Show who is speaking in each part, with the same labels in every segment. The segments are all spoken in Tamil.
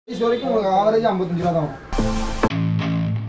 Speaker 1: வயசு வரைக்கும் உங்களுக்கு ஆவரேஜ் ஐம்பத்தஞ்சு ரூபா தான் வரும்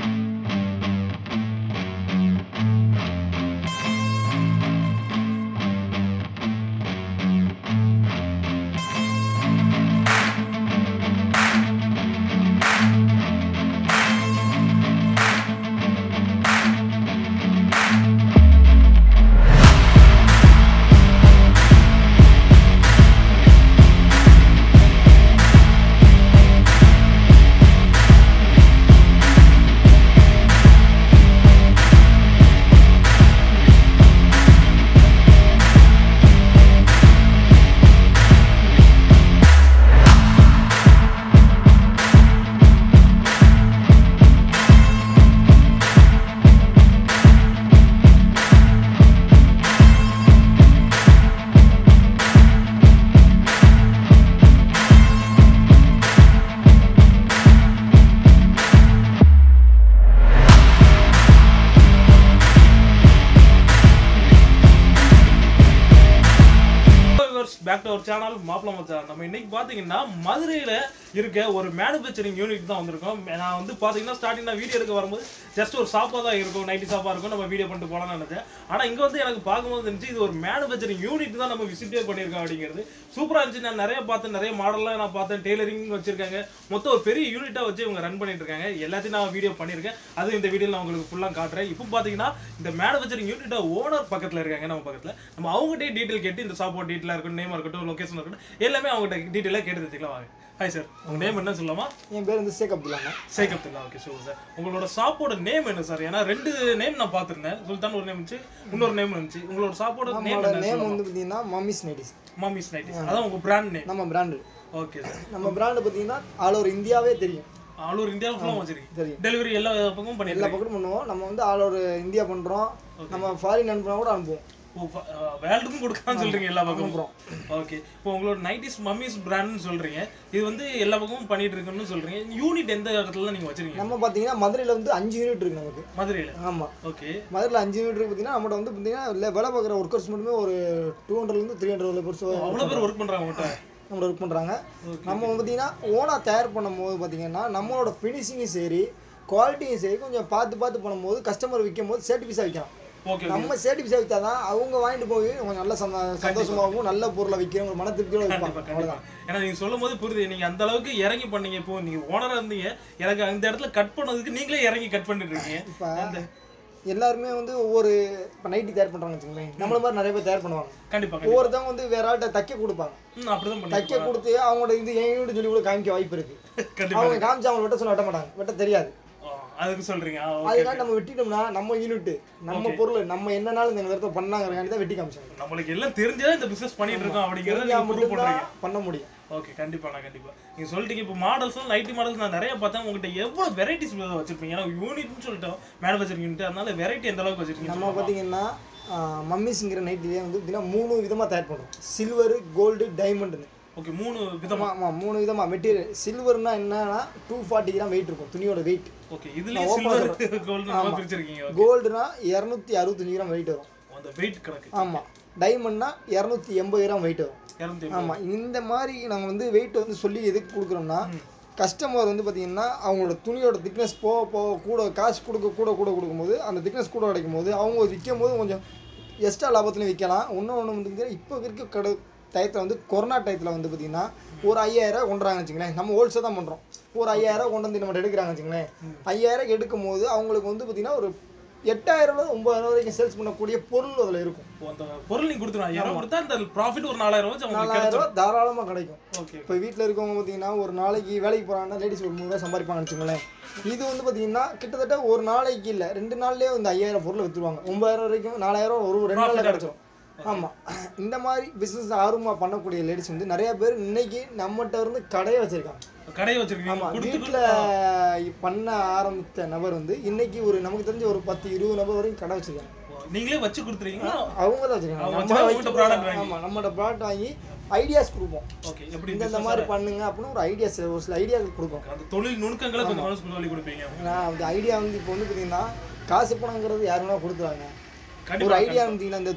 Speaker 2: பேக் டு அவர் சேனல் மாப்பிள மச்சான் நம்ம இன்னைக்கு பாத்தீங்கன்னா மதுரையில இருக்க ஒரு மேனுஃபேக்சரிங் யூனிட் தான் வந்திருக்கோம் நான் வந்து பாத்தீங்கன்னா ஸ்டார்டிங் நான் வீடியோ எடுக்க வரும்போது ஜஸ்ட் ஒரு ஷாப்பா தான் இருக்கும் நைட்டி ஷாப்பா இருக்கும் நம்ம வீடியோ பண்ணிட்டு போலாம்னு நினைச்சேன் ஆனா இங்க வந்து எனக்கு பார்க்கும்போது இருந்துச்சு இது ஒரு மேனுஃபேக்சரிங் யூனிட் தான் நம்ம விசிட்டே பண்ணியிருக்கோம் அப்படிங்கிறது சூப்பரா இருந்துச்சு நான் நிறைய பார்த்தேன் நிறைய மாடல்லாம் நான் பார்த்தேன் டெய்லரிங் வச்சிருக்காங்க மொத்தம் ஒரு பெரிய யூனிட்டா வச்சு இவங்க ரன் பண்ணிட்டு இருக்காங்க எல்லாத்தையும் நான் வீடியோ பண்ணியிருக்கேன் அது இந்த வீடியோல நான் உங்களுக்கு ஃபுல்லா காட்டுறேன் இப்போ பாத்தீங்கன்னா இந்த மேனுஃபேக்சரிங் யூனிட்டா ஓனர் பக்கத்துல இருக்காங்க நம்ம பக்கத்துல நம்ம அவங்ககிட்டயே டீட்டெயில் கேட்டு இந்த சாப்பாடு டீட்டெயிலாக இருக்கட்டும் நேம் இருக்கட்டும் லொகேஷன் இருக்கட்டும் எல்லாமே அவங்ககிட்ட டீட்டெயிலாக கேட்டு தெரிஞ்சுக்கலாம் வாங்க ஹாய் சார் உங்க நேம் என்ன சொல்லலாமா
Speaker 1: என் பேர் வந்து சேக் அப்துல்லாங்க
Speaker 2: Sheikh Abdullah okay super sir உங்களோட ஷாப்போட நேம் என்ன சார் ஏன்னா ரெண்டு நேம் நான் பார்த்துருந்தேன் சுல்தான் ஒரு நேம் இருந்துச்சு இன்னொரு நேம் இருந்துச்சு உங்களோட ஷாப்போட நேம்
Speaker 1: நம்மளோட
Speaker 2: என்ன
Speaker 1: நேம் வந்து பார்த்தீங்கன்னா மம்மிஸ் நைட்டிஸ்
Speaker 2: மாமிஸ் நைட்டிஸ் அதான் உங்க பிராண்ட் நேம்
Speaker 1: நம்ம பிராண்டு
Speaker 2: ஓகே சார்
Speaker 1: நம்ம பிராண்டு பார்த்தீங்கன்னா ஆல் ஓவர் இந்தியாவே தெரியும்
Speaker 2: ஆல் ஓவர் இந்தியாவில் ஃபுல்லாக வச்சிருக்கீங்க
Speaker 1: தெரியும்
Speaker 2: டெலிவரி எல்லா பக்கமும்
Speaker 1: எல்லா
Speaker 2: பண்ணிடலாம்
Speaker 1: பக்கமும் பண்ணுவோம் நம்ம வந்து ஆல் ஓவர் இந்தியா பண்ணுறோம் நம்ம ஃபாரின் அனுப்புனா கூட அனுப்புவோம்
Speaker 2: வேல்டுக்கும் கொடுக்கலாம்னு சொல்றீங்க எல்லா பக்கமும்
Speaker 1: அனுப்புறோம்
Speaker 2: ஓகே இப்போ உங்களோட நைட்டிஸ் மம்மிஸ் பிராண்ட்னு சொல்றீங்க இது வந்து எல்லா பக்கமும் பண்ணிட்டு இருக்குன்னு சொல்றீங்க யூனிட் எந்த இடத்துல நீங்க வச்சிருக்கீங்க
Speaker 1: நம்ம பார்த்தீங்கன்னா மதுரையில் வந்து அஞ்சு யூனிட் இருக்கு நமக்கு
Speaker 2: மதுரையில
Speaker 1: ஆமாம்
Speaker 2: ஓகே
Speaker 1: மதுரையில் அஞ்சு யூனிட் இருக்கு பார்த்தீங்கன்னா நம்மகிட்ட வந்து பார்த்தீங்கன்னா இல்லை வேலை பார்க்குற ஒர்க்கர்ஸ் மட்டுமே ஒரு டூ ஹண்ட்ரட்லேருந்து த்ரீ ஹண்ட்ரட் ஒர்க்கர்ஸ்
Speaker 2: அவ்வளவு பேர் ஒர்க் பண்றாங்க உங்கள்கிட்ட
Speaker 1: நம்மள ஒர்க் பண்ணுறாங்க
Speaker 2: Okay.
Speaker 1: நம்ம பார்த்தீங்கன்னா ஓனாக தயார் பண்ணும்போது பார்த்தீங்கன்னா நம்மளோட ஃபினிஷிங்கும் சரி குவாலிட்டியும் சரி கொஞ்சம் பார்த்து பார்த்து பண்ணும்போது கஸ்டமர் விற்கும் போது சேட்டிஃபிஸாக விற்கலாம்
Speaker 2: ஓகே
Speaker 1: நம்ம சேட்டிஃபிஸாக விற்றா தான் அவங்க வாங்கிட்டு போய் கொஞ்சம் நல்ல சந்தோ சந்தோஷமாகவும் நல்ல பொருளை விற்கிறவங்க மன திருப்தியோட
Speaker 2: கண்டிப்பா
Speaker 1: விற்பாங்க
Speaker 2: கண்டிப்பா
Speaker 1: அவ்வளோதான்
Speaker 2: ஏன்னா நீங்க சொல்லும் போது புரியுது நீங்க அந்த அளவுக்கு இறங்கி பண்ணீங்க இப்போ நீங்க ஓனரா இருந்தீங்க எனக்கு அந்த இடத்துல கட் பண்ணதுக்கு நீங்களே இறங்கி கட் பண்ணிட்டு இருக்கீங்க
Speaker 1: இப்போ
Speaker 2: அந்த
Speaker 1: எல்லாருமே வந்து ஒவ்வொரு இப்போ நைட்டி தயார் பண்ணுறாங்கன்னு வச்சுக்கோங்களேன் நம்மள மாதிரி நிறைய பேர் தயார் பண்ணுவாங்க
Speaker 2: கண்டிப்பா கண்டிப்பா
Speaker 1: ஒவ்வொருத்தவங்க வந்து வேற ஆள்கிட்ட தைக்க கொடுப்பாங்க
Speaker 2: ம், அப்படிதான்
Speaker 1: தைக்க
Speaker 2: பண்ணி
Speaker 1: கொடுத்து அவங்களோட இது என் யூனிட் சொல்லி கூட காமிக்க வாய்ப்பு இருக்கு
Speaker 2: கண்டிப்பா
Speaker 1: அவங்க காமிச்சு அவங்க வெட்ட சொல்ல வெட்ட மாட்டாங்க வெட்ட தெரியாது
Speaker 2: ஆ, அதுக்கு சொல்றீங்க ஆ, ஓகே
Speaker 1: அதுக்காண்டி நம்ம வெட்டிட்டோம்னா நம்ம யூனிட் நம்ம பொருள் நம்ம என்னனாலும் இந்த இடத்துல பண்ணாங்கிறக்காண்டி தான் வெட்டி காமிச்சாங்க
Speaker 2: நம்மளுக்கு எல்லாம் தெரிஞ்சா இந்த பிசினஸ் பண்ணிட்டு இருக்கோம் அப்படிங்கறத
Speaker 1: தெரிஞ்சா
Speaker 2: நீங்க ப்ரூவ் பண்றீங்க
Speaker 1: மட்டும்தான் பண்ண முடியும்
Speaker 2: ஓகே கண்டிப்பாண்ணா கண்டிப்பா நீங்க சொல்லிட்டீங்க இப்போ மாடல்ஸ் நைட்டி மாடல்ஸ் நான் நிறைய பார்த்தேன் உங்ககிட்ட எவ்வளவு வெரைட்டிஸ் வச்சிருப்பீங்க ஏன்னா யூனிட்னு சொல்லிட்டோம் மேனுஃபேக்சரிங் யூனிட் அதனால வெரைட்டி எந்த அளவுக்கு வச்சிருக்கீங்க
Speaker 1: நம்ம பார்த்தீங்கன்னா மம்மிஸ்ங்கிற நைட்டிலே வந்து பார்த்தீங்கன்னா மூணு விதமாக தயார் பண்ணுறோம் சில்வர் கோல்டு டைமண்ட்னு
Speaker 2: ஓகே மூணு விதமா
Speaker 1: ஆமாம் ஆமாம் மூணு விதமாக மெட்டீரியல் சில்வர்னா என்னன்னா டூ ஃபார்ட்டி கிராம் வெயிட் இருக்கும் துணியோட வெயிட்
Speaker 2: ஓகே இதுலயே சில்வர் கோல்டு நல்லா பிரிச்சிருக்கீங்க
Speaker 1: கோல்டுனா இரநூத்தி அறுபத்தஞ்சு கிராம் வெயிட் வரும்
Speaker 2: அந்த வெயிட் கணக்கு
Speaker 1: ஆமாம் டைமண்ட்னா இரநூத்தி எண்பது கிராம் வெயிட் வரும்
Speaker 2: இரநூத்தி
Speaker 1: ஆமாம் இந்த மாதிரி நாங்கள் வந்து வெயிட் வந்து சொல்லி எதுக்கு கொடுக்குறோம்னா கஸ்டமர் வந்து பார்த்தீங்கன்னா அவங்களோட துணியோட திக்னஸ் போக போக கூட காசு கொடுக்க கூட கூட கொடுக்கும்போது அந்த திக்னஸ் கூட கிடைக்கும் போது அவங்க விற்கும் போது கொஞ்சம் எக்ஸ்ட்ரா லாபத்துலையும் விற்கலாம் இன்னும் ஒன்று வந்து பார்த்தீங்கன்னா இப்போ இருக்க கடை டயத்தில் வந்து கொரோனா டயத்தில் வந்து பார்த்தீங்கன்னா ஒரு ஐயாயிரம் கொண்டுறாங்கன்னு வச்சுங்களேன் நம்ம ஹோல்சேல் தான் பண்ணுறோம் ஒரு ஐயாயிரம் கொண்டு வந்து நம்ம எடுக்கிறாங்க வச்சுங்களேன் ஐயாயிரம் எடுக்கும் போது அவங்களுக்கு வந்து பார்த்தீங்கன்னா ஒரு எட்டாயிரம் ரூபா ஒன்பதாயிரம் வரைக்கும் சேல்ஸ் பண்ணக்கூடிய பொருள் அதில் இருக்கும்
Speaker 2: ஓ, அந்த பொருள் நீங்க கொடுத்துருவோம் ஐயாயிரம் கொடுத்தா அந்த ப்ராஃபிட் ஒரு நாலாயிரம் வச்சு உங்களுக்கு
Speaker 1: நாலாயிரம்
Speaker 2: கிடைச்சிடும்
Speaker 1: ரூபா தாராளமாக கிடைக்கும்
Speaker 2: ஓகே
Speaker 1: இப்போ வீட்டில் இருக்கவங்க பார்த்தீங்கன்னா ஒரு நாளைக்கு வேலைக்கு போகிறாங்கன்னா லேடிஸ் ஒரு மூணு சம்பாதிப்பாங்கன்னு வச்சுக்கோங்களேன் இது வந்து பார்த்தீங்கன்னா கிட்டத்தட்ட ஒரு நாளைக்கு இல்லை ரெண்டு நாள்லேயே வந்து ஐயாயிரம் பொருளை விற்றுருவாங்க ஒன்பதாயிரம் வரைக்கும் நாலாயிரம் ஒரு ரெண்டு நாளில் கிடச்சிரும் ஆமாம் இந்த மாதிரி பிஸ்னஸ் ஆர்வமாக பண்ணக்கூடிய லேடிஸ் வந்து நிறைய பேர் இன்னைக்கு நம்மகிட்ட இருந்து கடையை வச்சுருக்காங்க
Speaker 2: கடையை வச்சிருக்கீங்க
Speaker 1: ஆமாம்
Speaker 2: கொடுத்து
Speaker 1: வீட்டில் பண்ண ஆரம்பித்த நபர் வந்து இன்னைக்கு ஒரு நமக்கு தெரிஞ்ச ஒரு பத்து இருபது நபர் வரைக்கும் கடை வச்சுருக்காங்க
Speaker 2: நீங்களே வச்சு கொடுத்துருக்கீங்களா
Speaker 1: அவங்க தான் வச்சுருக்காங்க
Speaker 2: அவங்க
Speaker 1: நம்ம
Speaker 2: வச்சு உங்கள்கிட்ட product வாங்கி.
Speaker 1: ஆமாம் நம்மகிட்ட ப்ராடக்ட் வாங்கி ஐடியாஸ் கொடுப்போம்
Speaker 2: ஓகே எப்படி
Speaker 1: இந்த இந்த மாதிரி பண்ணுங்க அப்படின்னு ஒரு ஐடியாஸ் ஒரு சில ஐடியாஸ் கொடுப்போம்
Speaker 2: அந்த தொழில் நுணுக்கங்களை கொஞ்சம் மனசு சொல்லி கொடுப்பீங்க
Speaker 1: ஏன்னா அந்த ஐடியா வந்து இப்போ வந்து பார்த்தீங்கன்னா காசு பணங்கிறது யார் வேணா கொடுத்துறாங்க ஒரு
Speaker 2: கண்டிப்பா
Speaker 1: ஐடியா இருந்தீங்கன்னா இந்த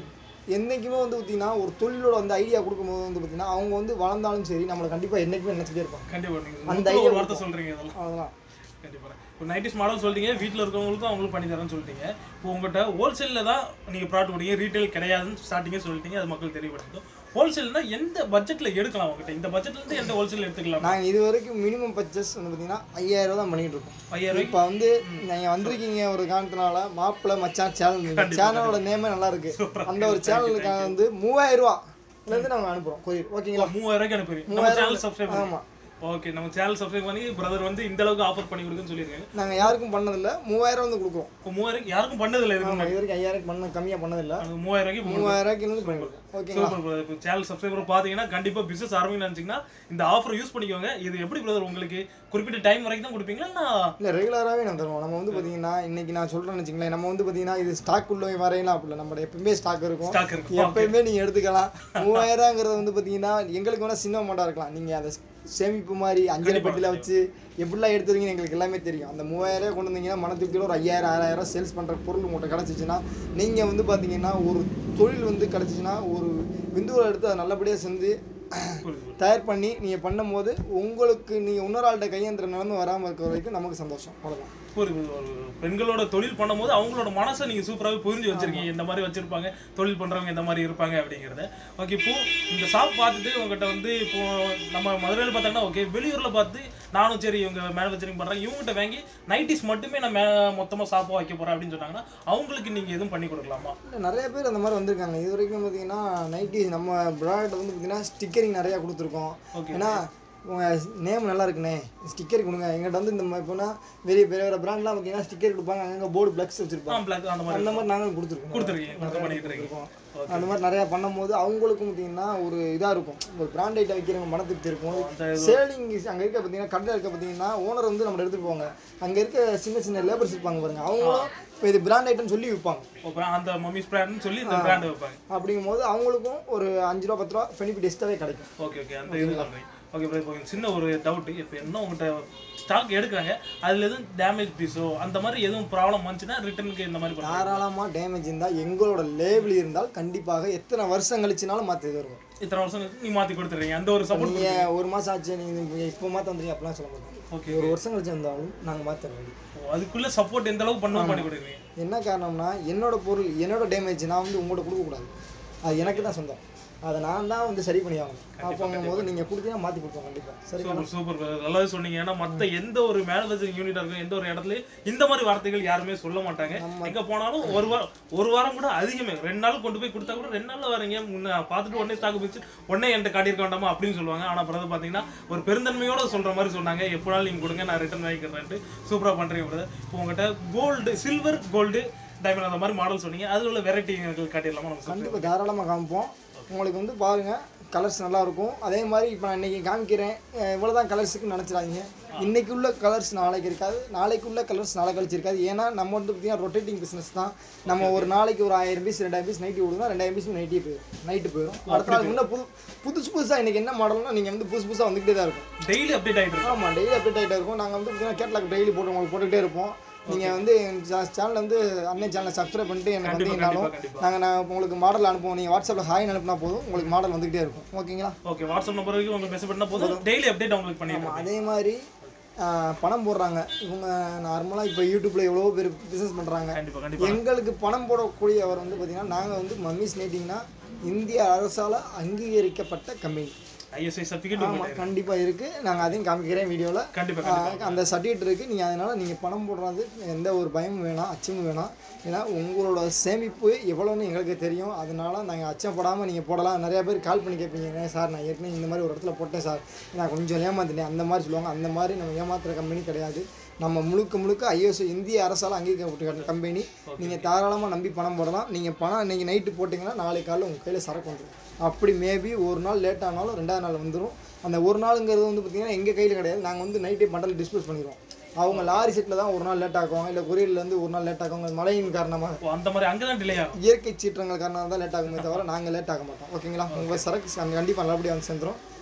Speaker 1: என்றைக்குமே வந்து பார்த்தீங்கன்னா ஒரு தொழிலோட வந்து ஐடியா கொடுக்கும்போது வந்து பார்த்தீங்கன்னா அவங்க வந்து வளர்ந்தாலும் சரி நம்மளை கண்டிப்பாக என்றைக்குமே நினச்சிட்டே இருப்பாங்க
Speaker 2: கண்டிப்பா நீங்க
Speaker 1: அந்த
Speaker 2: மொத்தம்
Speaker 1: idea
Speaker 2: ஒரு வார்த்தை சொல்றீங்க இதெல்லாம்
Speaker 1: அதெல்லாம்
Speaker 2: கண்டிப்பா இப்போ நைட்டிஸ் மாடல் சொல்லிட்டீங்க வீட்டில் இருக்கவங்களுக்கும் அவங்களும் பண்ணி தரேன்னு சொல்லிட்டீங்க இப்போ உங்கள்கிட்ட ஹோல்சேலில் தான் நீங்கள் ப்ராடக்ட் கொடுங்க ரீட்டைல் கிடையாதுன்னு ஸ்டார்டிங்கே சொல்லிட்டீங்க அது மக்கள் தெரியப்படுத்தும் ஹோல்சேல்னா எந்த பட்ஜெட்டில் எடுக்கலாம் உங்ககிட்ட இந்த பட்ஜெட்லேருந்து எந்த ஹோல்சேல் எடுத்துக்கலாம்
Speaker 1: நாங்கள் இது வரைக்கும் மினிமம் பர்ச்சேஸ் வந்து பார்த்தீங்கன்னா ஐயாயிரம் ரூபா தான் பண்ணிட்டு இருக்கோம்
Speaker 2: ஐயாயிரம் ரூபாய்க்கு
Speaker 1: இப்போ வந்து நீங்கள் வந்திருக்கீங்க ஒரு காரணத்தினால மாப்பிள்ளை மச்சான் சேனல் சேனலோட நேமே நல்லா இருக்கு அந்த ஒரு சேனலுக்காக வந்து மூவாயிரம் ரூபாலேருந்து நாங்கள் அனுப்புகிறோம் கொரியர் ஓகேங்களா
Speaker 2: மூவாயிரம் ரூபாய்க்கு அனுப்புறீங்க நம்ம சேனல் சப்ஸ்கிரைப் பண்ணி
Speaker 1: ஆமாம்
Speaker 2: ஓகே நம்ம சேனல் சப்ஸ்கிரைப் பண்ணி பிரதர் வந்து இந்த அளவுக்கு ஆஃபர் பண்ணி கொடுக்குன்னு சொல்லியிருக்காங்க
Speaker 1: நாங்கள் யாருக்கும் பண்ணதில்லை மூவாயிரம் வந்து கொடுக்குறோம்
Speaker 2: இப்போ மூவாயிரம் யாருக்கும் பண்ணதில்லை இதுக்கு
Speaker 1: ஆமாம் இது வரைக்கும் ஐயாயிரம் பண்ண கம்மியாக பண்ணதில்லை
Speaker 2: அது மூவாயிரம் ரூபாய்க்கு
Speaker 1: மூவாயிரம் ரூபாய்க்கு வந்து பண்ணி கொடுக்குறோம் ஓகேங்களா
Speaker 2: சூப்பர் பிரதர் இப்போ சேனல் சப்ஸ்கிரைபர் பார்த்தீங்கன்னா கண்டிப்பாக பிசினஸ் ஆரம்பிக்கணும்னு நினச்சிங்கன்னா இந்த ஆஃபர் யூஸ் பண்ணிக்கோங்க இது எப்படி பிரதர் உங்களுக்கு குறிப்பிட்ட டைம் வரைக்கும் தான் கொடுப்பீங்களா இல்லை
Speaker 1: இல்லை ரெகுலராகவே நம்ம தருவோம் நம்ம வந்து பார்த்தீங்கன்னா இன்னைக்கு நான் சொல்கிறேன்னு வச்சுங்களேன் நம்ம வந்து பார்த்தீங்கன்னா இது ஸ்டாக் உள்ள வரையலாம் அப்படி இல்லை நம்ம எப்பயுமே ஸ்டாக் இருக்கும்
Speaker 2: ஸ்டாக் இருக்கு
Speaker 1: எப்பயுமே நீங்கள் எடுத்துக்கலாம் மூவாயிரங்கிறது வந்து பார்த்தீங்கன்னா எங்களுக்கு வேணால் சின்ன அமௌண்ட்டாக இருக்கலாம் நீங்கள் அதை சேமிப்பு மாதிரி அஞ்சரை பெட்டியில் வச்சு எப்படிலாம் எடுத்துருவீங்கன்னு எங்களுக்கு எல்லாமே தெரியும் அந்த மூவாயிரம் கொண்டு வந்தீங்கன்னா மன திருப்தியோட ஒரு ஐயாயிரம் ஆறாயிரம் சேல்ஸ் பண்ணுற பொருள் உங்கள்கிட்ட கிடச்சிச்சின்னா நீங்கள் வந்து பார்த்தீங்கன்னா ஒரு தொழில் வந்து கிடச்சிச்சின்னா ஒரு விந்துவை எடுத்து அதை நல்லபடியாக செஞ்சு
Speaker 2: புரியுது
Speaker 1: தயார் பண்ணி நீங்கள் பண்ணும்போது உங்களுக்கு நீங்கள் இன்னொரு ஆள்கிட்ட கையேந்திர நிலைமை வராமல் இருக்கிற வரைக்கும் நமக்கு சந்தோஷம் அவ்வளோதான்
Speaker 2: புரியுது ஒரு பெண்களோட தொழில் பண்ணும்போது அவங்களோட மனசை நீங்க சூப்பராகவே புரிஞ்சு வச்சிருக்கீங்க இந்த மாதிரி வச்சிருப்பாங்க தொழில் பண்றவங்க இந்த மாதிரி இருப்பாங்க அப்படிங்கிறத ஓகே இப்போ இந்த ஷாப் பார்த்துட்டு உங்ககிட்ட வந்து இப்போ நம்ம மதுரையில் பார்த்தோம்னா ஓகே வெளியூர்ல பார்த்து நானும் சரி இவங்க மேனுஃபேக்சரிங் பண்றாங்க இவங்ககிட்ட வாங்கி நைட்டிஸ் மட்டுமே நான் மே மொத்தமா ஷாப்பாக வைக்க போறேன் அப்படின்னு சொன்னாங்கன்னா அவங்களுக்கு நீங்க எதுவும் பண்ணி கொடுக்கலாமா
Speaker 1: இல்லை நிறைய பேர் அந்த மாதிரி வந்திருக்காங்க இது வரைக்கும் பார்த்தீங்கன்னா நைட்டி நம்ம ப்ராடக்ட் வந்து பார்த்தீங்கன்னா ஸ்டிக்கரிங் நிறையா கொடுத்துருக்கோம்
Speaker 2: ஓகே
Speaker 1: ஏன்னா உங்கள் நேம் நல்லா இருக்குண்ணே ஸ்டிக்கர் கொடுங்க எங்கிட்ட வந்து இந்த மாதிரி இப்போனா பெரிய பெரிய வேறு பிராண்ட்லாம் பார்த்தீங்கன்னா ஸ்டிக்கர் கொடுப்பாங்க அங்கங்கே போர்டு பிளக்ஸ்
Speaker 2: ஆ
Speaker 1: வச்சுருப்பாங்க
Speaker 2: பிளாக் அந்த மாதிரி
Speaker 1: அந்த மாதிரி நாங்களும் கொடுத்துருக்கோம்
Speaker 2: கொடுத்துருக்கீங்க கொடுத்து பண்ணிட்டு இருக்கீங்க
Speaker 1: கொடுத்துருக்கோம் அந்த மாதிரி நிறையா பண்ணும்போது அவங்களுக்கும் பார்த்தீங்கன்னா ஒரு இதாக இருக்கும் ஒரு பிராண்ட் ஐட்டம் வைக்கிறவங்க மன திருப்தி இருக்கும்
Speaker 2: அந்த
Speaker 1: சேலிங் அங்கே இருக்க பார்த்தீங்கன்னா கடையில் இருக்க பார்த்தீங்கன்னா ஓனர் வந்து நம்ம எடுத்துட்டு போவாங்க அங்கே இருக்க சின்ன சின்ன லேபர்ஸ் இருப்பாங்க பாருங்க அவங்களும் இப்போ இது பிராண்ட் ஐட்டம் சொல்லி விற்பாங்க
Speaker 2: இப்போ அந்த மம்மிஸ் பிராண்ட்னு சொல்லி இந்த பிராண்ட் வைப்பாங்க
Speaker 1: அப்படிங்கும்போது அவங்களுக்கும் ஒரு அஞ்சு ரூபா பத்து ரூபா பெனிஃபிட் எக்ஸ்ட்ராவே கிடைக்கும்
Speaker 2: ஓகே ஓகே அந்த இது சொல்றீங்க ஓகே ப்ரோ இப்போ சின்ன ஒரு டவுட் இப்போ என்ன உங்கள்கிட்ட ஸ்டாக் எடுக்கிறாங்க அதில் எதுவும் டேமேஜ் பீஸோ அந்த மாதிரி எதுவும் ப்ராப்ளம் வந்துச்சுன்னா ரிட்டர்னுக்கு இந்த மாதிரி பண்ணுறாங்க
Speaker 1: தாராளமாக டேமேஜ் இருந்தால் எங்களோட லேபிள் இருந்தால் கண்டிப்பாக எத்தனை வருஷம் கழிச்சுனாலும் மாற்றி தருவோம்
Speaker 2: இத்தனை வருஷம் கழிச்சு நீ மாற்றி கொடுத்துறீங்க அந்த ஒரு சப்போர்ட்
Speaker 1: நீங்கள் ஒரு மாதம் ஆச்சு நீங்கள் இப்போ மாற்ற வந்துருங்க அப்படிலாம் சொல்ல மாட்டோம்
Speaker 2: ஓகே
Speaker 1: ஒரு வருஷம் கழிச்சு வந்தாலும் நாங்கள் மாற்ற வேண்டி
Speaker 2: அதுக்குள்ள சப்போர்ட் எந்த அளவுக்கு பண்ணுவோம் பண்ணி கொடுக்குறீங்க
Speaker 1: என்ன காரணம்னா என்னோட பொருள் என்னோட டேமேஜ் நான் வந்து உங்கள்கிட்ட கொடுக்கக்கூடாது அது எனக்கு தான் சொந்தம் அதை நான் தான் வந்து சரி பண்ணி ஆகணும் அப்போங்கும்போது நீங்கள் கொடுத்தீங்கன்னா மாற்றி கொடுப்போம் கண்டிப்பாக சரி
Speaker 2: சூப்பர் சூப்பர் நல்லாவே சொன்னீங்க ஏன்னா மற்ற எந்த ஒரு மேனுஃபேக்சரிங் யூனிட்டா இருக்கும் எந்த ஒரு இடத்துலயும் இந்த மாதிரி வார்த்தைகள் யாருமே சொல்ல மாட்டாங்க எங்க போனாலும் ஒரு வாரம் ஒரு வாரம் கூட அதிகமே ரெண்டு நாள் கொண்டு போய் கொடுத்தா கூட ரெண்டு நாள்ல வரீங்க முன்ன பார்த்துட்டு உடனே ஸ்டாக் போச்சு உடனே என்கிட்ட காட்டியிருக்க வேண்டாமா அப்படின்னு சொல்லுவாங்க ஆனா பிரதர் பாத்தீங்கன்னா ஒரு பெருந்தன்மையோட சொல்ற மாதிரி சொன்னாங்க எப்போனாலும் நீங்க கொடுங்க நான் ரிட்டர்ன் வாங்கிக்கிறேன்ட்டு சூப்பரா பண்றீங்க பிரதர் இப்போ உங்ககிட்ட கோல்டு சில்வர் கோல்டு டைமண்ட் அந்த மாதிரி மாடல் சொன்னீங்க அதுல உள்ள வெரைட்டி எங்களுக்கு காட்டிடலாமா நம்ம
Speaker 1: கண்டிப்பாக தாராளமாக காமிப்போம் உங்களுக்கு வந்து பாருங்கள் கலர்ஸ் நல்லா இருக்கும் அதே மாதிரி இப்போ நான் இன்றைக்கி காமிக்கிறேன் இவ்வளோ தான் கலர்ஸுக்கு நினச்சிடாதீங்க இன்னைக்கு உள்ள கலர்ஸ் நாளைக்கு இருக்காது நாளைக்கு உள்ள கலர்ஸ் நாளை கழிச்சு இருக்காது ஏன்னா நம்ம வந்து பார்த்தீங்கன்னா ரொட்டேட்டிங் பிஸ்னஸ் தான் நம்ம ஒரு நாளைக்கு ஒரு ஆயிரம் பீஸ் ரெண்டாயிரம் பீஸ் நைட்டி விடுவோம் ரெண்டாயிரம் பீஸ் நைட்டி போயிடும் நைட்டு போயிடும் அடுத்த நாள் இன்னும் புது புதுசு புதுசாக இன்றைக்கி என்ன மாடல்னா நீங்கள் வந்து புதுசு புதுசாக வந்துக்கிட்டே தான் இருக்கும்
Speaker 2: டெய்லி அப்டேட் ஆயிட்டு இருக்கு
Speaker 1: ஆமாம் டெய்லி அப்டேட் ஆகிட்டே இருக்கும் நாங்கள் வந்து பார்த்தீங்கன்னா கேட்லாக் டெய்லி போட்டு உங்களுக்கு போட்டுக்கிட்டே இருப்போம் நீங்கள் வந்து சேனல் வந்து அண்ணன் சேனலை சப்ஸ்கிரைப் பண்ணிட்டு எனக்கு
Speaker 2: கண்டிப்பா
Speaker 1: வந்தீங்கனாலும்
Speaker 2: கண்டிப்பா கண்டிப்பா
Speaker 1: நாங்கள் நான் உங்களுக்கு மாடல் அனுப்புவோம் நீங்கள் வாட்ஸ்அப்பில் ஹாய் அனுப்புனா போதும் உங்களுக்கு மாடல் வந்துகிட்டே இருக்கும் ஓகேங்களா
Speaker 2: ஓகே வாட்ஸ்அப் நம்பருக்கு உங்களுக்கு மெசேஜ் பண்ணா போதும் டெய்லி அப்டேட் உங்களுக்கு பண்ணிடுறோம்
Speaker 1: அதே மாதிரி ஆஹ், பணம் போடுறாங்க இவங்க நார்மலாக இப்போ யூடியூப்பில் எவ்வளோ பேர் பிஸ்னஸ் பண்ணுறாங்க
Speaker 2: கண்டிப்பா கண்டிப்பா
Speaker 1: எங்களுக்கு பணம் போடக்கூடியவர் வந்து பார்த்தீங்கன்னா நாங்கள் வந்து மம்மிஸ் நேட்டிங்னா இந்திய அரசால் அங்கீகரிக்கப்பட்ட கம்பெனி
Speaker 2: ஐஎஸ்ஐ சர்டிஃபிகேட்
Speaker 1: ஆமாம் கண்டிப்பாக இருக்குது நாங்கள் அதையும் காமிக்கிறேன் வீடியோவில்
Speaker 2: கண்டிப்பா கண்டிப்பா
Speaker 1: அந்த சர்டிஃபிகேட் இருக்குது நீங்கள் அதனால் நீங்கள் பணம் போடுறது எந்த ஒரு பயமும் வேணாம் அச்சமும் வேணாம் ஏன்னா உங்களோட சேமிப்பு எவ்வளோன்னு எங்களுக்கு தெரியும் அதனால நாங்கள் அச்சப்படாமல் நீங்கள் போடலாம் நிறைய பேர் கால் பண்ணி கேட்பீங்க சார் நான் ஏற்கனவே இந்த மாதிரி ஒரு இடத்துல போட்டேன் சார் நான் கொஞ்சம் ஏமாத்திட்டேன் அந்த மாதிரி சொல்லுவாங்க அந்த மாதிரி நம்ம ஏமாத்துற கம்பெனி கிடையாது நம்ம முழுக்க முழுக்க ஐஎஸ்ஓ இந்திய அரசால் அங்கீகரிக்கப்பட்ட கம்பெனி நீங்கள் தாராளமாக நம்பி பணம் போடலாம் நீங்கள் பணம் இன்றைக்கி நைட்டு போட்டிங்கன்னா நாளை காலையில் உங்கள் கையில் சரக்கு வந்துடும் அப்படி மேபி ஒரு நாள் லேட் ஆனாலும் ரெண்டாவது நாள் வந்துடும் அந்த ஒரு நாளுங்கிறது வந்து பார்த்திங்கன்னா எங்கள் கையில் கிடையாது நாங்கள் வந்து நைட்டே பண்டல் டிஸ்போஸ் பண்ணிடுவோம் அவங்க லாரி செட்டில் தான் ஒரு நாள் லேட் ஆக்குவாங்க இல்லை கொரியர்லேருந்து ஒரு நாள் லேட் ஆக்குவாங்க மழையின் காரணமாக
Speaker 2: ஓ, அந்த மாதிரி அங்கதான் டிலே ஆகும்
Speaker 1: இயற்கை சீற்றங்கள் காரணமாக தான் லேட் ஆகுமே தவிர நாங்கள் லேட் ஆக மாட்டோம் ஓகேங்களா உங்கள் சரக்கு கண்டிப்பாக நல்லபடியாக வந்து சேர்ந்துரும்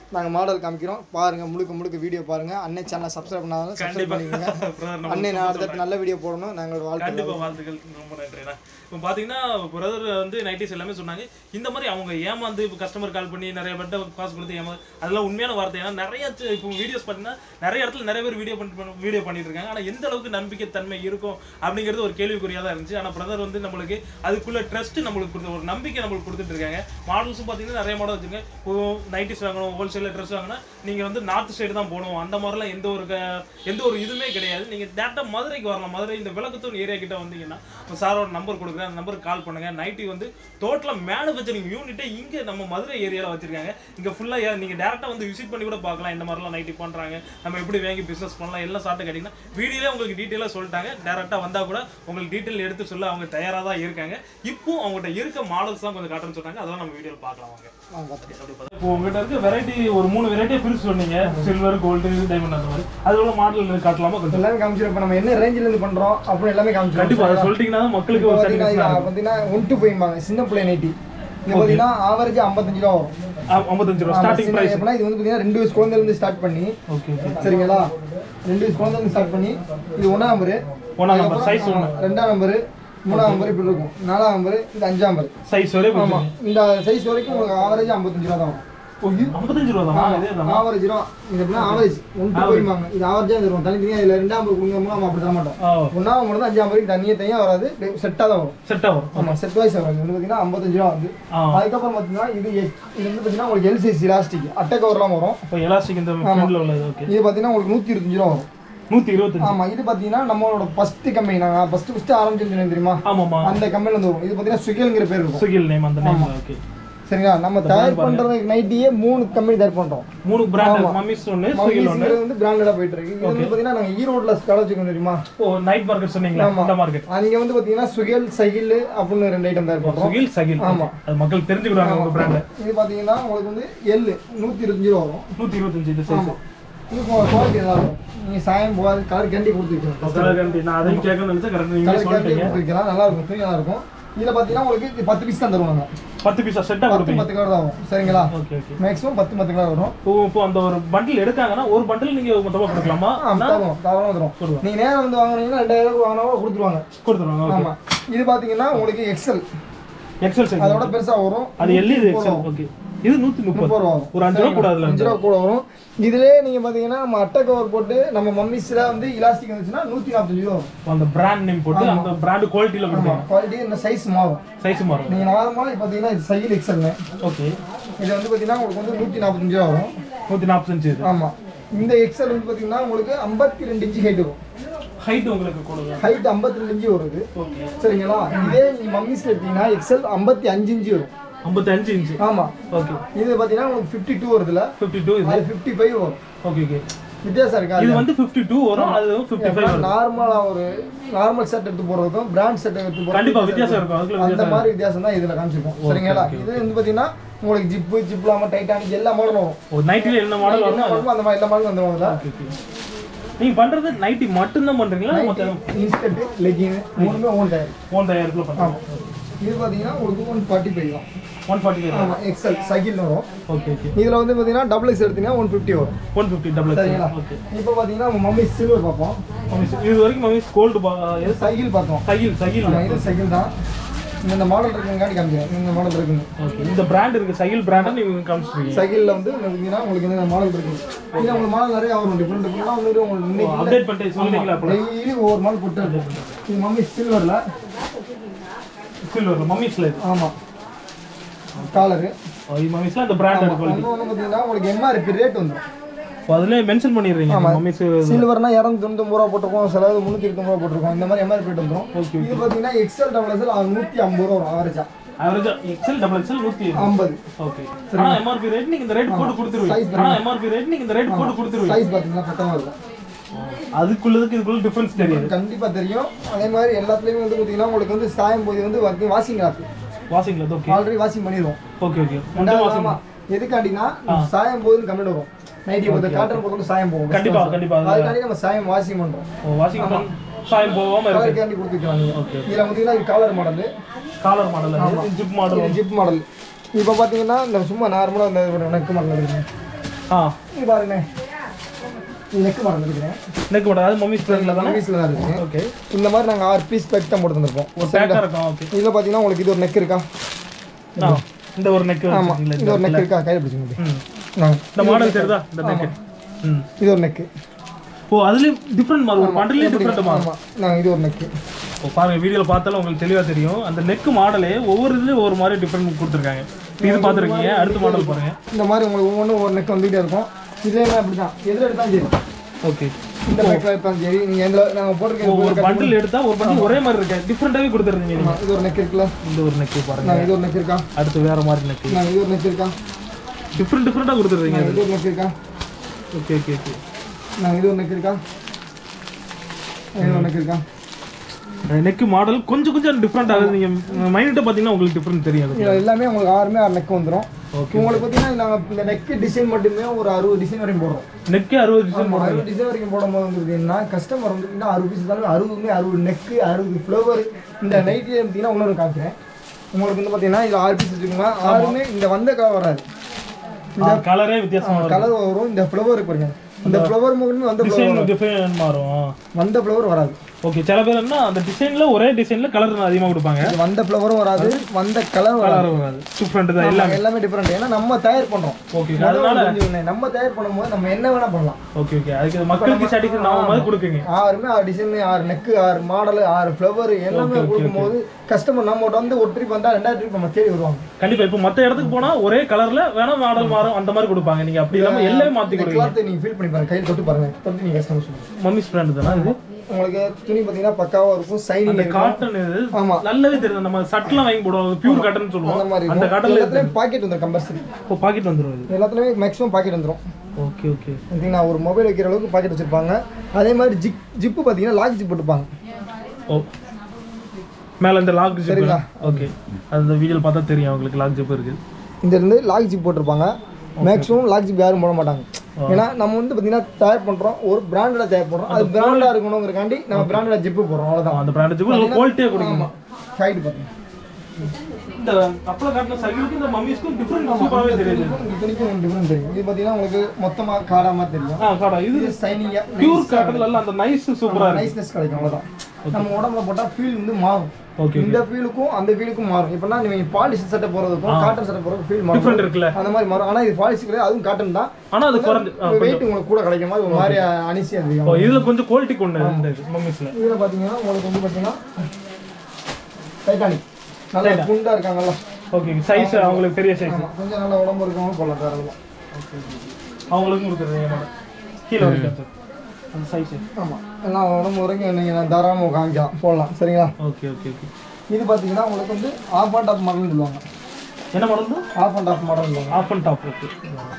Speaker 1: நாங்கள் மாடல் காமிக்கிறோம் பாருங்கள் முழுக்க முழுக்க வீடியோ பாருங்கள் அண்ணன் சேனலை சப்ஸ்கிரைப் பண்ணாலும் சப்ஸ்கிரைப் பண்ணிக்கோங்க
Speaker 2: பிரதர் நம்ம
Speaker 1: அண்ணன் நான் அடுத்தடுத்து நல்ல வீடியோ போடணும் நாங்கள் வாழ்க்கை
Speaker 2: கண்டிப்பா வாழ்த்துக்கள் ரொம்ப நன்றிண்ணா இப்போ பார்த்தீங்கன்னா பிரதர் வந்து நைட்டிஸ் எல்லாமே சொன்னாங்க இந்த மாதிரி அவங்க ஏமாந்து இப்போ கஸ்டமர் கால் பண்ணி நிறைய பேர்ட்ட காசு கொடுத்து ஏமா அதெல்லாம் உண்மையான வார்த்தை ஏன்னா நிறைய சி- இப்போ வீடியோஸ் பார்த்தீங்கன்னா நிறைய இடத்துல நிறைய பேர் வீடியோ பண்ணி வீடியோ பண்ணிட்டு இருக்காங்க ஆனால் எந்த அளவுக்கு நம்பிக்கை தன்மை இருக்கும் அப்படிங்கிறது ஒரு கேள்விக்குறியாக தான் இருந்துச்சு ஆனால் பிரதர் வந்து நம்மளுக்கு அதுக்குள்ள ட்ரஸ்ட் நம்மளுக்கு கொடுத்த ஒரு நம்பிக்கை நம்மளுக்கு கொடுத்துட்டு இருக்காங்க மாடல்ஸும் பார்த்தீங்கன்னா நிறைய மாடல் வச்சுருங்க இப்போ நைட்டிஸ் வாங்கணும் ஹோல்சேலில் ட்ரெஸ் வாங்கினா நீங்கள் வந்து நார்த் சைடு தான் போகணும் அந்த மாதிரிலாம் எந்த ஒரு க- எந்த ஒரு இதுவுமே கிடையாது நீங்கள் டேரெக்டாக மதுரைக்கு வரலாம் மதுரை இந்த விளக்கத்தூர் ஏரியா கிட்ட வந்தீங்கன்னா உங்க சாரோட நம்பர் கொடுக்குறேன் அந்த நம்பருக்கு கால் பண்ணுங்க நைட்டி வந்து டோட்டலாக மேனுஃபேக்சரிங் யூனிட்டே இங்கே நம்ம மதுரை ஏரியாவில் வச்சிருக்காங்க இங்கே ஃபுல்லாக நீங்கள் டேரெக்டாக வந்து விசிட் பண்ணி கூட பார்க்கலாம் இந்த மாதிரிலாம் நைட்டி பண்ணுறாங்க நம்ம எப்படி வாங்கி பிஸ்னஸ் பண்ணலாம் எல்லாம் சாப்பிட்டு கேட்டிங்கன்னா வீடியோலே உங்களுக்கு டீட்டெயிலாக சொல்லிட்டாங்க டேரெக்டாக வந்தால் கூட உங்களுக்கு டீட்டெயில் எடுத்து சொல்ல அவங்க தயாராக தான் இருக்காங்க இப்போ அவங்ககிட்ட இருக்க மாடல்ஸ் தான் கொஞ்சம் காட்டுன்னு சொன்னாங்க அதெல்லாம் நம்ம வீடியோவில் பார்க்கலாம் வாங்க
Speaker 1: வாங்க பார்த்துக்கலாம்
Speaker 2: இப்போ உங்ககிட்ட இருக்க வெரைட்டி ஒரு மூணு வெரைட்டியை பிரிச்சு சொன்னீங்க சில்வர் கோல்டு டைமண்ட் அந்த மாதிரி அது உள்ள மாடல் காட்டலாமா கொஞ்சம்
Speaker 1: எல்லாமே காமிச்சிடும் இப்போ நம்ம என்ன ரேஞ்சில் இருந்து பண்ணுறோம் அப்படின்னு எல்லாமே காமிச்சிடும்
Speaker 2: கண்டிப்பா அதை சொல்லிட்டீங்கன்னா தான் மக்களுக்கு
Speaker 1: இப்போ
Speaker 2: ஒரு
Speaker 1: பார்த்தீங்கன்னா இது
Speaker 2: சாட்டிஸ்ஃபேக்ஷன்
Speaker 1: பார்த்தீங்கன்னா ஒன் டு போயிருப்பாங்க சின்ன பிள்ளை நைட்டி இது பார்த்தீங்கன்னா ஆவரேஜ் ஐம்பத்தஞ்சு ரூபா வரும்
Speaker 2: ஐம்பத்தஞ்சு ரூபா
Speaker 1: ஆமா,
Speaker 2: ஸ்டார்டிங்
Speaker 1: சின்ன-
Speaker 2: பிரைஸ்
Speaker 1: எப்படின்னா இது வந்து பார்த்தீங்கன்னா ரெண்டு வயசு குழந்தைலேருந்து ஸ்டார்ட் பண்ணி
Speaker 2: ஓகே ஓகே
Speaker 1: சரிங்களா ரெண்டு வயசு குழந்தைலேருந்து ஸ்டார்ட் பண்ணி இது ஒன்றாம் நம்பரு
Speaker 2: ஒன்றாம் நம்பர் சைஸ் ஒன்று
Speaker 1: ரெண்டாம் நம்பரு மூணாம் நம்பர் இப்படி இருக்கும் நாலாம் நம்பர் இது அஞ்சாம் நம்பர்
Speaker 2: சைஸ் வரை
Speaker 1: ஆமா இந்த சைஸ் வரைக்கும் உங்களுக்கு ஆவரேஜ் ஐம்பத்தஞ்சு ரூபா தான் வரும்
Speaker 2: ஐம்பத்தஞ்சு ரூபா தான் இதே தான்
Speaker 1: ஆவரேஜ் ரூபா இது எப்படின்னா ஆவரேஜ் ஒன் டூ போயிருப்பாங்க இது ஆவரேஜாக தருவோம் தனித்தனியாக இதில் ரெண்டாம் நம்பர் கொடுங்க நம்ம அப்படி தர மாட்டோம்
Speaker 2: ஓ
Speaker 1: ஒன்றாம் நம்பர் தான் அஞ்சாம் நம்பருக்கு தனியாக தனியாக வராது செட்டாக தான் வரும்
Speaker 2: செட் ஆகும்
Speaker 1: ஆமாம் செட் வைஸ் வரும் இது வந்து பார்த்தீங்கன்னா ஐம்பத்தஞ்சு ரூபா வந்து
Speaker 2: ஆ
Speaker 1: அதுக்கப்புறம் பார்த்தீங்கன்னா இது எ- இது வந்து பார்த்தீங்கன்னா உங்களுக்கு எல் சைஸ் இலாஸ்டிக் அட்டை கவர்லாம் வரும்
Speaker 2: இப்போ எலாஸ்டிக் இந்த ஃப்ரண்ட்ல உள்ளது ஓகே
Speaker 1: இது பார்த்தீங்கன்னா உங்களுக்கு நூற்றி இருபத்தஞ்சு ரூபா வரும்
Speaker 2: நூற்றி இருபத்தஞ்சு
Speaker 1: ஆமாம் இது பார்த்தீங்கன்னா நம்மளோட ஃபஸ்ட்டு கம்பெனி நாங்கள் ஃபஸ்ட்டு ஃபஸ்ட்டு ஆரம்பிச்சிருந்தோம் தெரியுமா
Speaker 2: ஆமாம்மா
Speaker 1: அந்த கம்பெனில வந்து வரும் இது பார்த்தீங்கன்னா சுகில்ங்கிற பேர் இருக்கும்
Speaker 2: சுகில் நேம் அந்த நேம் ஓகே
Speaker 1: சரிங்களா நம்ம தயார் பண்ணுறதுக்கு நைட்டியே மூணு கம்பெனி தயார் பண்ணுறோம்
Speaker 2: மூணு பிராண்ட் மம்மிஸ் ஒன்று சுகில் ஒன்று
Speaker 1: மம்மிஸ்ங்கிறது வந்து பிராண்டடாக போயிட்டு இருக்கு இது வந்து பார்த்தீங்கன்னா நாங்கள் ஈரோட்ல கடை வச்சுக்கோம் தெரியுமா
Speaker 2: ஓ நைட் மார்க்கெட் சொன்னீங்களா
Speaker 1: ஆமா.
Speaker 2: இந்த மார்க்கெட்
Speaker 1: அங்கே வந்து பார்த்தீங்கன்னா சுகில் சகில் அப்படின்னு ரெண்டு ஐட்டம் தயார் பண்ணுறோம்
Speaker 2: சுகில் சகில்
Speaker 1: ஆமா.
Speaker 2: அது மக்கள் தெரிஞ்சுக்கிடுவாங்க உங்க பிராண்ட்
Speaker 1: இது பார்த்தீங்கன்னா உங்களுக்கு வந்து எள்ளு நூற்றி இருபத்தஞ்சு ரூபா வரும்
Speaker 2: நூற்றி இருபத்தஞ்சு இந்த சைஸ்
Speaker 1: ஆமாம் இது குவாலிட்டி நல்லா இருக்கும் நீங்கள் சாயம் போகாது கலர் கேண்டி கொடுத்துருக்கோம்
Speaker 2: நான் அதையும் கேட்கணும்னு நினைச்சா கரெக்ட் நீங்களே
Speaker 1: கலர் கேண்டி
Speaker 2: சொல்லிட்டீங்க
Speaker 1: கொடுத்துருக்கலாம் நல்லா இருக்கும் துணி நல்லா இருக்கும் இதில் பார்த்தீங்கன்னா உங்களுக்கு இது பத்து பீஸ் தான் தருவாங்க
Speaker 2: பத்து பீஸா செட்டாக
Speaker 1: பத்து
Speaker 2: கொடுப்பீங்க
Speaker 1: பத்து கலர் தான் வரும் சரிங்களா
Speaker 2: ஓகே ஓகே
Speaker 1: மேக்ஸிமம் பத்து பத்து கலர் வரும்
Speaker 2: இப்போ இப்போ அந்த ஒரு பண்டில் எடுக்காங்கன்னா ஒரு பண்டில் நீங்க மொத்தமா கொடுக்கலாமா
Speaker 1: ஆ தரும் தாராளமாக தரும்
Speaker 2: கொடுக்கலாம்.
Speaker 1: நீங்கள் நேரம் வந்து வாங்குனீங்கன்னா ரெண்டாயிரம் வாங்கினா கூட கொடுத்துருவாங்க
Speaker 2: கொடுத்துருவாங்க ஓகே
Speaker 1: ஆமாம் இது பார்த்தீங்கன்னா உங்களுக்கு எக்ஸல்
Speaker 2: எக்ஸல் சைஸ்
Speaker 1: அதோட பெருசாக வரும்
Speaker 2: அது எல்லி இது எக்ஸல் ஓகே இது நூத்தி முப்பது
Speaker 1: முப்பது ரூபா வரும்
Speaker 2: ஒரு அஞ்சு ரூபா கூட அதுல
Speaker 1: அஞ்சு ரூபா கூட வரும் இதுலேயே நீங்கள் பார்த்தீங்கன்னா நம்ம அட்டை கவர் போட்டு நம்ம மம்மிஸில் வந்து இலாஸ்டிக் வந்துச்சுன்னா நூற்றி நாற்பத்தஞ்சு ரூபா வரும்
Speaker 2: அந்த பிராண்ட் நேம் போட்டு அந்த பிராண்ட் குவாலிட்டியில கொடுப்பாங்க
Speaker 1: குவாலிட்டி இந்த சைஸ் மாறும்
Speaker 2: சைஸ் மாறும்
Speaker 1: நீங்கள் நார்மலாக பார்த்தீங்கன்னா இது சைல் எக்ஸல்னு
Speaker 2: ஓகே
Speaker 1: இது வந்து பார்த்தீங்கன்னா உங்களுக்கு வந்து நூற்றி நாற்பத்தஞ்சு ரூபா வரும்
Speaker 2: நூத்தி நாற்பத்தஞ்சு இது
Speaker 1: ஆமாம் இந்த எக்ஸல் வந்து பார்த்தீங்கன்னா உங்களுக்கு ஐம்பத்தி ரெண்டு இன்ச்சு ஹைட் வரும்
Speaker 2: ஹைட் உங்களுக்கு கொடுங்க
Speaker 1: ஹைட் ஐம்பத்தி ரெண்டு இன்ச்சு வருது
Speaker 2: ஓகே
Speaker 1: சரிங்களா இதே நீங்கள் மம்மிஸில் எடுத்தீங்கன்னா எக்ஸல் ஐம்பத்தி அஞ்சு இன்ச்சு வரும்
Speaker 2: ஐம்பத்தி அஞ்சு இன்ச்சு
Speaker 1: ஆமாம்
Speaker 2: ஓகே
Speaker 1: இது பார்த்தீங்கன்னா உங்களுக்கு ஃபிஃப்டி டூ வருதுல
Speaker 2: ஃபிஃப்டி டூ இது
Speaker 1: அது ஃபிஃப்டி ஃபைவ் வரும்
Speaker 2: ஓகே ஓகே
Speaker 1: வித்தியாசம் இருக்கா
Speaker 2: இது வந்து ஃபிஃப்டி டூ வரும் அது ஃபிஃப்டி ஃபைவ் வரும்
Speaker 1: நார்மலா ஒரு நார்மல் செட் எடுத்து போறதுக்கும் பிராண்ட் செட் எடுத்து போறதுக்கும்
Speaker 2: கண்டிப்பா வித்தியாசம் இருக்கும் அதுக்குள்ள
Speaker 1: அந்த
Speaker 2: வித்தியாசம்
Speaker 1: மாதிரி வித்தியாசம் தான் இதுல காமிச்சிருக்கோம் சரிங்களா இது வந்து பாத்தீங்கன்னா உங்களுக்கு ஜிப்பு ஜிப் இல்லாம டைட்டானிக் எல்லா மாடலும் வரும்
Speaker 2: ஒரு நைட்டில என்ன மாடல் வரும்
Speaker 1: என்ன மாடலும் அந்த மாதிரி எல்லா மாடலும் வந்துருவாங்க தான்
Speaker 2: ஓகே ஓகே நீங்க பண்றது நைட்டி மட்டும்தான் பண்றீங்களா மொத்தம்
Speaker 1: இன்ஸ்டன்ட் லெகின் மூணுமே ஓன் டயர்
Speaker 2: ஓன் தயாரிப்புல பண்றோம்
Speaker 1: இது பாத்தீங்கன்னா உங்களுக்கு ஒன் ஃபார்ட்டி ஃபைவ் தான்
Speaker 2: ஒன் ஃபார்ட்டி ஃபைவ்
Speaker 1: ஆமா எக்ஸல் சைக்கிள் வரும்
Speaker 2: ஓகே ஓகே
Speaker 1: இதுல வந்து பாத்தீங்கன்னா டபுள் எக்ஸ் எடுத்தீங்கன்னா ஒன் ஃபிஃப்டி வரும்
Speaker 2: ஒன் ஃபிஃப்டி டபுள்
Speaker 1: சரிங்களா
Speaker 2: ஓகே
Speaker 1: இப்போ பாத்தீங்கன்னா நம்ம மம்மி சில்வர் பார்ப்போம்
Speaker 2: இது வரைக்கும் மம்மிஸ் கோல்டு எது
Speaker 1: சைக்கிள் பார்த்தோம்
Speaker 2: சைக்கிள் சைக்கிள்
Speaker 1: ஆமா, இது சைக்கிள் தான் இந்த மாடல் இருக்குங்காட்டி காமிக்கிறேன் இந்த மாடல் இருக்குங்க
Speaker 2: ஓகே இந்த பிராண்ட் இருக்கு சைக்கிள் பிராண்ட் நீங்க காமிச்சிருக்கீங்க
Speaker 1: சைக்கிளில் வந்து பார்த்தீங்கன்னா உங்களுக்கு இந்த மாடல் இருக்கு இதில் உங்களுக்கு மாடல் நிறைய வரும் டிஃப்ரெண்ட் டிஃப்ரெண்டாக வந்து உங்களுக்கு இன்னைக்கு
Speaker 2: அப்டேட் பண்ணிட்டு சொல்லுவீங்களா அப்போ
Speaker 1: டெய்லி ஒவ்வொரு மாடல் போட்டு இருக்கு. இது மம்மி சில்வரில்
Speaker 2: சில்வர்ல மம்மிஸ்ல இது
Speaker 1: ஆமாம் காலரு
Speaker 2: ஓ, இது மம்மிஸ்ல இந்த பிராண்ட் இருக்கு
Speaker 1: இன்னொன்று பார்த்தீங்கன்னா உங்களுக்கு எம்ஆர்பி ரேட் வந்துடும்
Speaker 2: அதுல மென்ஷன் பண்ணிடுறீங்க மம்மிஸ்
Speaker 1: சில்வர்னா இரநூத்தி தொண்ணூத்தொம்பது ரூபா போட்டிருக்கோம் சிலது முந்நூற்றி இருபத்தொம்பது ரூபா போட்டிருக்கோம் இந்த மாதிரி எம்ஆர்பி ரேட் வந்துடும்
Speaker 2: ஓகே
Speaker 1: இது பார்த்தீங்கன்னா எக்ஸல் டபுள் எக்ஸல் நூற்றி ஐம்பது ரூபா வரும் ஆவரேஜா
Speaker 2: ஆவரேஜா எக்ஸல் டபுள் எக்ஸல் நூத்தி
Speaker 1: ஐம்பது
Speaker 2: ஓகே ஆனா எம்ஆர்பி ரேட் நீங்க இந்த ரேட் போட்டு
Speaker 1: Size
Speaker 2: கொடுத்துருவீங்க ஆனா எம்ஆர்பி ரேட் நீங்க இந்த ரேட் போட்டு கொடுத்துருவீங்க
Speaker 1: சைஸ் பார்த்தீங்கன்னா பத்தமாக இருக்கும்
Speaker 2: அதுக்குள்ளதுக்கு இதுக்குள்ள டிஃபரன்ஸ் தெரியாது
Speaker 1: கண்டிப்பாக தெரியும் அதே மாதிரி எல்லாத்துலேயுமே வந்து பார்த்தீங்கன்னா உங்களுக்கு வந்து சாயம் போது வந்து ஒர்க்கிங் வாஷிங் கிளாஸ்
Speaker 2: வாஷிங்ல ஓகே
Speaker 1: ஆல்ரெடி வாஷிங் பண்ணிடுவோம்
Speaker 2: ஓகே ஓகே
Speaker 1: ரெண்டாவது ஆமா. எதுக்காண்டினா சாயம் போகுதுன்னு கமெண்ட் வரும் நைட்டி வந்து காட்டன் போட்டு சாயம் போகும்
Speaker 2: கண்டிப்பா கண்டிப்பா
Speaker 1: அதுக்காண்டி நம்ம சாயம் வாஷிங் பண்றோம்
Speaker 2: வாஷிங் சாயம் போகாம இருக்கு
Speaker 1: கலர் கேண்டி கொடுத்துக்கலாம் நீங்க இதுல பார்த்தீங்கன்னா இது collar model
Speaker 2: collar model zip model
Speaker 1: இது ஜிப் மாடல் இப்போ பார்த்தீங்கன்னா இந்த சும்மா நார்மலாக இந்த நெக் மாடல் இருக்கு
Speaker 2: ஆ
Speaker 1: இது பாருங்க நெக் மாடல் இருக்கிறேன்
Speaker 2: நெக் மாடல் அது மம்மி ஸ்ப்ரெண்ட்ல தானே
Speaker 1: பீஸில் தான் இருக்கு
Speaker 2: ஓகே
Speaker 1: இந்த மாதிரி நாங்கள் ஆறு பீஸ் பேக் தான் போட்டு வந்திருப்போம்
Speaker 2: ஒரு பேக்கா இருக்கும் ஓகே
Speaker 1: இதில் பார்த்தீங்கன்னா உங்களுக்கு இது ஒரு நெக் இருக்கா
Speaker 2: ஆ இந்த ஒரு நெக்
Speaker 1: ஆமாம் இது ஒரு நெக் இருக்கா கையில் பிடிச்சிங்க
Speaker 2: ம்
Speaker 1: நாங்கள்
Speaker 2: இந்த மாடல் தெரியுதா இந்த நெக் ம்
Speaker 1: இது ஒரு நெக்கு
Speaker 2: ஓ அதுலயும் டிஃப்ரெண்ட் மாடல் ஒரு பண்டலே டிஃப்ரெண்ட் மாடல்
Speaker 1: ஆமாம் நாங்கள் இது ஒரு நெக்கு
Speaker 2: இப்போ பாருங்க வீடியோவில் பார்த்தாலும் உங்களுக்கு தெளிவாக தெரியும் அந்த நெக் மாடலே ஒவ்வொரு இதுலேயும் ஒவ்வொரு மாதிரி டிஃப்ரெண்ட் கொடுத்துருக்காங்க இது பார்த்துருக்கீங்க அடுத்த மாடல் பாருங்க
Speaker 1: இந்த மாதிரி உங்களுக்கு ஒவ்வொன்றும் ஒரு நெக் வந்துகிட்டே இருக்கும் இதுலேயுமே அப்படி தான் எதில் எடுத்தாலும் சரி
Speaker 2: ஓகே
Speaker 1: இந்த பேக்கில் எடுத்தாலும் சரி நீங்கள் எந்த நாங்கள் போட்டிருக்க
Speaker 2: ஒரு பண்டில் எடுத்தா ஒரு பண்டில் ஒரே மாதிரி இருக்கு டிஃப்ரெண்டாகவே கொடுத்துருந்தீங்க நீங்க
Speaker 1: இது ஒரு நெக் இருக்குல்ல
Speaker 2: இந்த ஒரு நெக் பாருங்க
Speaker 1: நாங்கள் இது ஒரு நெக் இருக்கா
Speaker 2: அடுத்து வேற மாதிரி நெக்
Speaker 1: நாங்கள் இது ஒரு நெக் இருக்கா
Speaker 2: டிஃப்ரெண்ட் டிஃப்ரெண்டாக கொடுத்துருந்தீங்க
Speaker 1: நாங்கள் இது ஒரு நெக் இருக்கா
Speaker 2: ஓகே ஓகே ஓகே
Speaker 1: நாங்கள் இது ஒரு நெக் இருக்கா இது ஒரு நெக் இருக்கா
Speaker 2: நெக் மாடல் கொஞ்சம் கொஞ்சம் டிஃப்ரெண்ட் ஆகுது நீங்க மைண்ட்டை பார்த்தீங்கன்னா உங்களுக்கு டிஃப்ரெண்ட் தெரியும் அது
Speaker 1: இதில் எல்லாமே உங்களுக்கு ஆறுமே ஆறு நெக் வந்துடும்
Speaker 2: ஓகே
Speaker 1: உங்களுக்கு பார்த்தீங்கன்னா நாங்கள் இந்த நெக் டிசைன் மட்டுமே ஒரு அறுபது டிசைன் வரைக்கும் போடுறோம்
Speaker 2: நெக்கே அறுபது டிசைன்
Speaker 1: ஆமா, அறுபது டிசைன் வரைக்கும் போடும்போது வந்து பார்த்தீங்கன்னா கஸ்டமர் வந்து பார்த்தீங்கன்னா அறுபது பீஸ் இருந்தாலும் அறுபதுமே அறுபது நெக்கு அறுபது ஃப்ளவர் இந்த நைட்டி பார்த்தீங்கன்னா இன்னொரு காமிக்கிறேன் உங்களுக்கு வந்து பார்த்தீங்கன்னா இது ஆறு பீஸ் வச்சுக்கோங்க ஆறுமே இந்த வந்த கலர் வராது
Speaker 2: கலரே வித்தியாசமா வரும்
Speaker 1: கலர் வரும் இந்த ஃப்ளவர் பாருங்க இந்த ஃப்ளவர் மட்டுமே வந்த ஃப்ளவர்
Speaker 2: டிசைன் டிஃபைன் மாறும்
Speaker 1: வந்த ஃப்ளவர் வராது
Speaker 2: ஓகே சில பேர் என்ன அந்த டிசைன்ல ஒரே டிசைன்ல கலர் அதிகமாக கொடுப்பாங்க
Speaker 1: இது வந்த ஃப்ளவரும் வராது வந்த கலர் வராது
Speaker 2: கலர் வராது டிஃப்ரெண்ட் தான் எல்லாம்
Speaker 1: எல்லாமே டிஃப்ரெண்ட் ஏன்னா நம்ம தயார் பண்றோம்
Speaker 2: ஓகே
Speaker 1: அதனால நம்ம தயார் பண்ணும்போது நம்ம என்ன வேணா பண்ணலாம்
Speaker 2: ஓகே ஓகே அதுக்கு மக்களுக்கு சாட்டிஸ்ஃபை ஆகும் மாதிரி கொடுக்குங்க
Speaker 1: ஆறுமே ஆறு டிசைன் ஆறு நெக்கு ஆறு மாடல் ஆறு ஃப்ளவர் எல்லாமே கொடுக்கும்போது கஸ்டமர் நம்மகிட்ட வந்து ஒரு ட்ரிப் வந்தா ரெண்டாவது ட்ரிப் நம்ம தேடி வருவாங்க
Speaker 2: கண்டிப்பா இப்போ மத்த இடத்துக்கு போனா ஒரே கலர்ல வேணா மாடல் மாறும் அந்த மாதிரி கொடுப்பாங்க நீங்க அப்படி இல்லாம எல்லாமே மாத்தி
Speaker 1: இந்த
Speaker 2: கொடுங்க
Speaker 1: கிளாத்தை நீங்க ஃபீல் பண்ணி பாருங்க கையில் தொட்டு பாருங்க தொட்டு நீங்க கஸ்டமர் சொல்லுங்க
Speaker 2: மம்மிஸ் பிராண்ட் தானே இது
Speaker 1: உங்களுக்கு துணி பார்த்தீங்கன்னா பக்காவா இருக்கும் சைனிங்
Speaker 2: அந்த
Speaker 1: இருக்கும்
Speaker 2: காட்டன் இது
Speaker 1: ஆமா
Speaker 2: நல்லாவே தெரியும் நம்ம சட்டெல்லாம் வாங்கி போடுவோம் பியூர் காட்டன்
Speaker 1: அந்த
Speaker 2: சொல்லுவோம்
Speaker 1: மாதிரி
Speaker 2: அந்த
Speaker 1: இருக்கும்
Speaker 2: காட்டன்ல
Speaker 1: எல்லாத்துலயும் பாக்கெட் வந்துடும் கம்பல்சரி
Speaker 2: இப்போ பாக்கெட் வந்துரும் இது
Speaker 1: எல்லாத்துலயுமே மேக்ஸிமம் பாக்கெட் வந்துடும்
Speaker 2: ஓகே ஓகே
Speaker 1: பார்த்தீங்கன்னா ஒரு மொபைல் வைக்கிற அளவுக்கு பாக்கெட் வச்சிருப்பாங்க அதே மாதிரி ஜிப் ஜிப்பு பார்த்தீங்கன்னா லாக் ஜிப் போட்டுப்பாங்க
Speaker 2: ஓ மேல இந்த லாக் ஜிப்
Speaker 1: சரிங்களா?
Speaker 2: ஓகே அந்த வீடியோல பார்த்தா தெரியும் அவங்களுக்கு லாக் ஜிப் இருக்கு
Speaker 1: இந்த இருந்து லாக் ஜிப் போட்டிருப்பாங்க மேக்ஸிமம் லாக் ஜிப் யாரும் போட மாட்டாங்க ஏன்னா நம்ம வந்து பார்த்தீங்கன்னா தயார் பண்ணுறோம் ஒரு பிராண்டடாக தயார் பண்ணுறோம் அது பிராண்டாக இருக்கணுங்கிறக்காண்டி நம்ம பிராண்டடாக ஜிப்பு போடுறோம் அவ்வளோதான்
Speaker 2: அந்த பிராண்ட் ஜிப் நல்ல குவாலிட்டியா கொடுக்கும்
Speaker 1: ஆமாம் ஹைட் பார்த்தீங்கன்னா
Speaker 2: இந்த கப்பல காட்டின சைக்கிளுக்கு இந்த மம்மிஸ்க்கும் டிஃப்ரெண்ட் சூப்பராகவே தெரியுது
Speaker 1: உங்களுக்கு துணிக்கும் டிஃப்ரெண்ட் தெரியும் இது பார்த்தீங்கன்னா உங்களுக்கு மொத்தமாக காடா மாதிரி தெரியும்
Speaker 2: ஆ காடா இது
Speaker 1: இது சைனிங்காக
Speaker 2: பியூர் காட்டன்ல எல்லாம் அந்த நைஸ் சூப்பரா இருக்கு
Speaker 1: நைஸ்னஸ் கிடைக்கும் அவ்வளோதான் நம்ம உடம்புல போட்டால் ஃபீல் வந்து மாறும்
Speaker 2: ஓகே
Speaker 1: இந்த ஃபீலுக்கும் அந்த ஃபீலுக்கும் மாறும் இப்போனா நீங்க பாலிஷ் சட்டை போகிறதுக்கும் காட்டன் சட்டை போகிறதுக்கும் ஃபீல் மாறும்
Speaker 2: டிஃப்ரெண்ட் இருக்குல்ல
Speaker 1: அந்த மாதிரி மாறும் ஆனால் இது பாலிஷ் கிடையாது அதுவும் காட்டன் தான்
Speaker 2: ஆனா அது குறைஞ்சு ஆ,
Speaker 1: வெயிட் உங்களுக்கு கூட கிடைக்கும் மாதிரி ஒரு மாதிரி அனிசியாக
Speaker 2: ஓ,
Speaker 1: தெரியும்
Speaker 2: இதுல கொஞ்சம் குவாலிட்டி கொண்டு இந்த மம்மிஸ்ல
Speaker 1: இதில் பார்த்தீங்கன்னா உங்களுக்கு வந்து பார்த்தீங்கன்னா டைட்டானிக் நல்லா குண்டா இருக்காங்கல்ல
Speaker 2: ஓகே சைஸ் அவங்களுக்கு பெரிய சைஸ்
Speaker 1: ஆமா கொஞ்சம் நல்லா உடம்பு இருக்கவங்க போடலாம் தாராளமாக
Speaker 2: அவங்களுக்கும் கொடுக்குறது மேடம் கீழே வரைக்கும் சார் அந்த சைஸ்
Speaker 1: ஆமாம் எல்லாம் உடம்பு வரைக்கும் நீங்கள் தாராளமாக காமிக்கலாம் போடலாம் சரிங்களா
Speaker 2: ஓகே ஓகே ஓகே
Speaker 1: இது பார்த்தீங்கன்னா உங்களுக்கு வந்து ஆஃப் அண்ட் ஆஃப் மாடல்னு சொல்லுவாங்க
Speaker 2: என்ன model
Speaker 1: half and half model சொல்லுவாங்க
Speaker 2: ஆஃப் அண்ட் டாப் ஓகே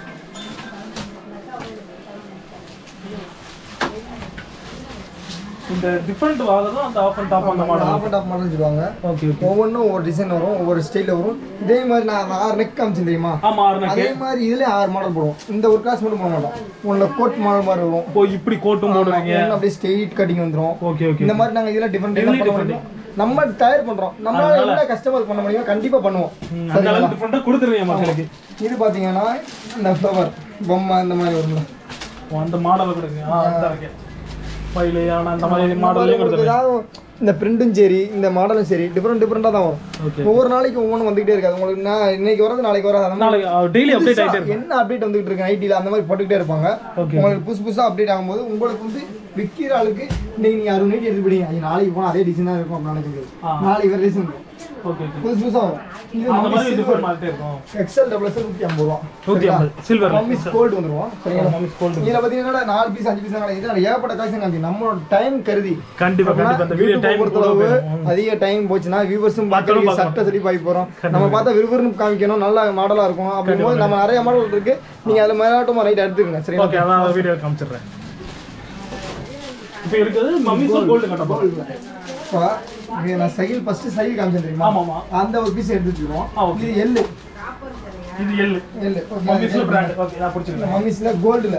Speaker 2: இந்த டிஃப்ரெண்ட் வாங்க தான் அந்த ஆஃப் அண்ட் டாப் அந்த model
Speaker 1: half and half model சொல்லுவாங்க
Speaker 2: ஓகே ஓகே
Speaker 1: ஒவ்வொன்றும் ஒவ்வொரு டிசைன் வரும் ஒவ்வொரு ஸ்டைலில் வரும் இதே மாதிரி நான் ஆறு நெக் காமிச்சேன் தெரியுமா
Speaker 2: ஆமா ஆறுனா
Speaker 1: அதே மாதிரி இதுல ஆறு மாடல் போடுவோம் இந்த ஒரு கிளாஸ் மட்டும் போட மாட்டோம் உள்ள கோட் மாடல் மாதிரி வரும்
Speaker 2: இப்போ இப்படி கோட்டும் போடுவீங்க
Speaker 1: இல்லைன்னா அப்படியே ஸ்ட்ரெயிட் கட்டிங் வந்துரும்
Speaker 2: ஓகே ஓகே
Speaker 1: இந்த மாதிரி நாங்க இதெல்லாம் டிஃபரெண்ட்
Speaker 2: இதுலயும்
Speaker 1: பண்ண முடியும் நம்ம தயார் பண்றோம் நம்மளால என்ன கஸ்டமர் பண்ண முடியுமோ கண்டிப்பா பண்ணுவோம்
Speaker 2: அந்த அளவுக்கு டிஃப்ரெண்டாக கொடுத்துருவீங்க மக்களுக்கு
Speaker 1: இது பாத்தீங்கன்னா இந்த ஃப்ளவர் பொம்மை இந்த மாதிரி வரும்ல
Speaker 2: ஓ, அந்த மாடலை கொடுங்க ஆ அந்த இருக்கு ஃபைலு ஆனால் அந்த மாதிரி மாடல்லையும்
Speaker 1: உங்களுக்கு
Speaker 2: கொடுத்துருவீங்க
Speaker 1: ஏதாவது இந்த பிரிண்டும் சரி இந்த மாடலும் சரி டிஃப்ரெண்ட் டிஃப்ரெண்டாக தான் வரும்
Speaker 2: ஓகே
Speaker 1: ஒவ்வொரு நாளைக்கு ஒவ்வொன்றும் வந்துகிட்டே இருக்காது உங்களுக்கு நான் இன்னைக்கு வரது நாளைக்கு வராது அந்த மாதிரி
Speaker 2: நாளைக்கு டெய்லி அப்டேட் ஆகிட்டே இருக்கும்
Speaker 1: என்ன அப்டேட் வந்துகிட்டு இருக்கு ஐடியில் அந்த மாதிரி போட்டுக்கிட்டே இருப்பாங்க
Speaker 2: ஓகே
Speaker 1: உங்களுக்கு புதுசு புதுசாக அப்டேட் ஆகும்போது உங்களுக்கு வந்து விற்கிற ஆளுக்கு இன்னைக்கு நீங்கள் அறுபது நைட் எடுத்து போடுங்க அது நாளைக்கு போனால் அதே டிசைன் தான் இருக்கும் அப்படின்னு நினைக்க முடியாது
Speaker 2: ஆ.
Speaker 1: நாளைக்கு வேறு டிசைன்
Speaker 2: ஓகே ஓகே
Speaker 1: புதுசு புதுசாக வரும் இது
Speaker 2: அந்த மாதிரி
Speaker 1: மம்மி
Speaker 2: டிஃப்ரெண்ட் மாறிட்டே இருக்கும்
Speaker 1: எக்ஸல் டபுள் எக்ஸல் நூற்றி ஐம்பது ரூபா
Speaker 2: நூற்றி ஐம்பது சில்வர்
Speaker 1: மம்மி கோல்டு வந்துருவோம் சரிங்களா
Speaker 2: மம்மி கோல்டு
Speaker 1: இதில் பார்த்தீங்கன்னா நாலு பீஸ் அஞ்சு பீஸ் இது ஏகப்பட்ட கலெக்ஷன் காமிச்சு நம்மளோட டைம் கருதி
Speaker 2: கண்டிப்பா கண்டிப்பா அந்த வீடியோ டைம்
Speaker 1: பொறுத்தளவு அதிக டைம் போச்சுன்னா வியூவர்ஸும் பார்க்கறது சட்டை சரி பாய் போகிறோம் நம்ம பார்த்தா விறுவிறுன்னு காமிக்கணும் நல்ல மாடலாக இருக்கும் அப்படிங்கும்போது நம்ம நிறைய மாடல் இருக்கு நீங்கள் அதில் மேலாட்டமாக ரைட் எடுத்துக்கங்க சரிங்களா
Speaker 2: ஓகே அதான் அந்த வீடியோ காமிச்சிடுறேன் இப்போ இருக்குது மம்மிஸும் கோல்டு கட்ட போகிறோம்
Speaker 1: இப்போ இது நான் சைக்கிள் ஃபஸ்ட்டு சைக்கிள் காமிச்சேன் தெரியுமா
Speaker 2: ஆமாமா
Speaker 1: அந்த ஒரு பீஸ் எடுத்து வச்சுருவோம்
Speaker 2: ஆ, okay.
Speaker 1: இது எள்ளு
Speaker 2: இது எல்லு
Speaker 1: எள்ளு
Speaker 2: மம்மிஸ்ல பிராண்ட் ஓகே நான் பிடிச்சிருக்கேன்
Speaker 1: மம்மிஸில் கோல்டில்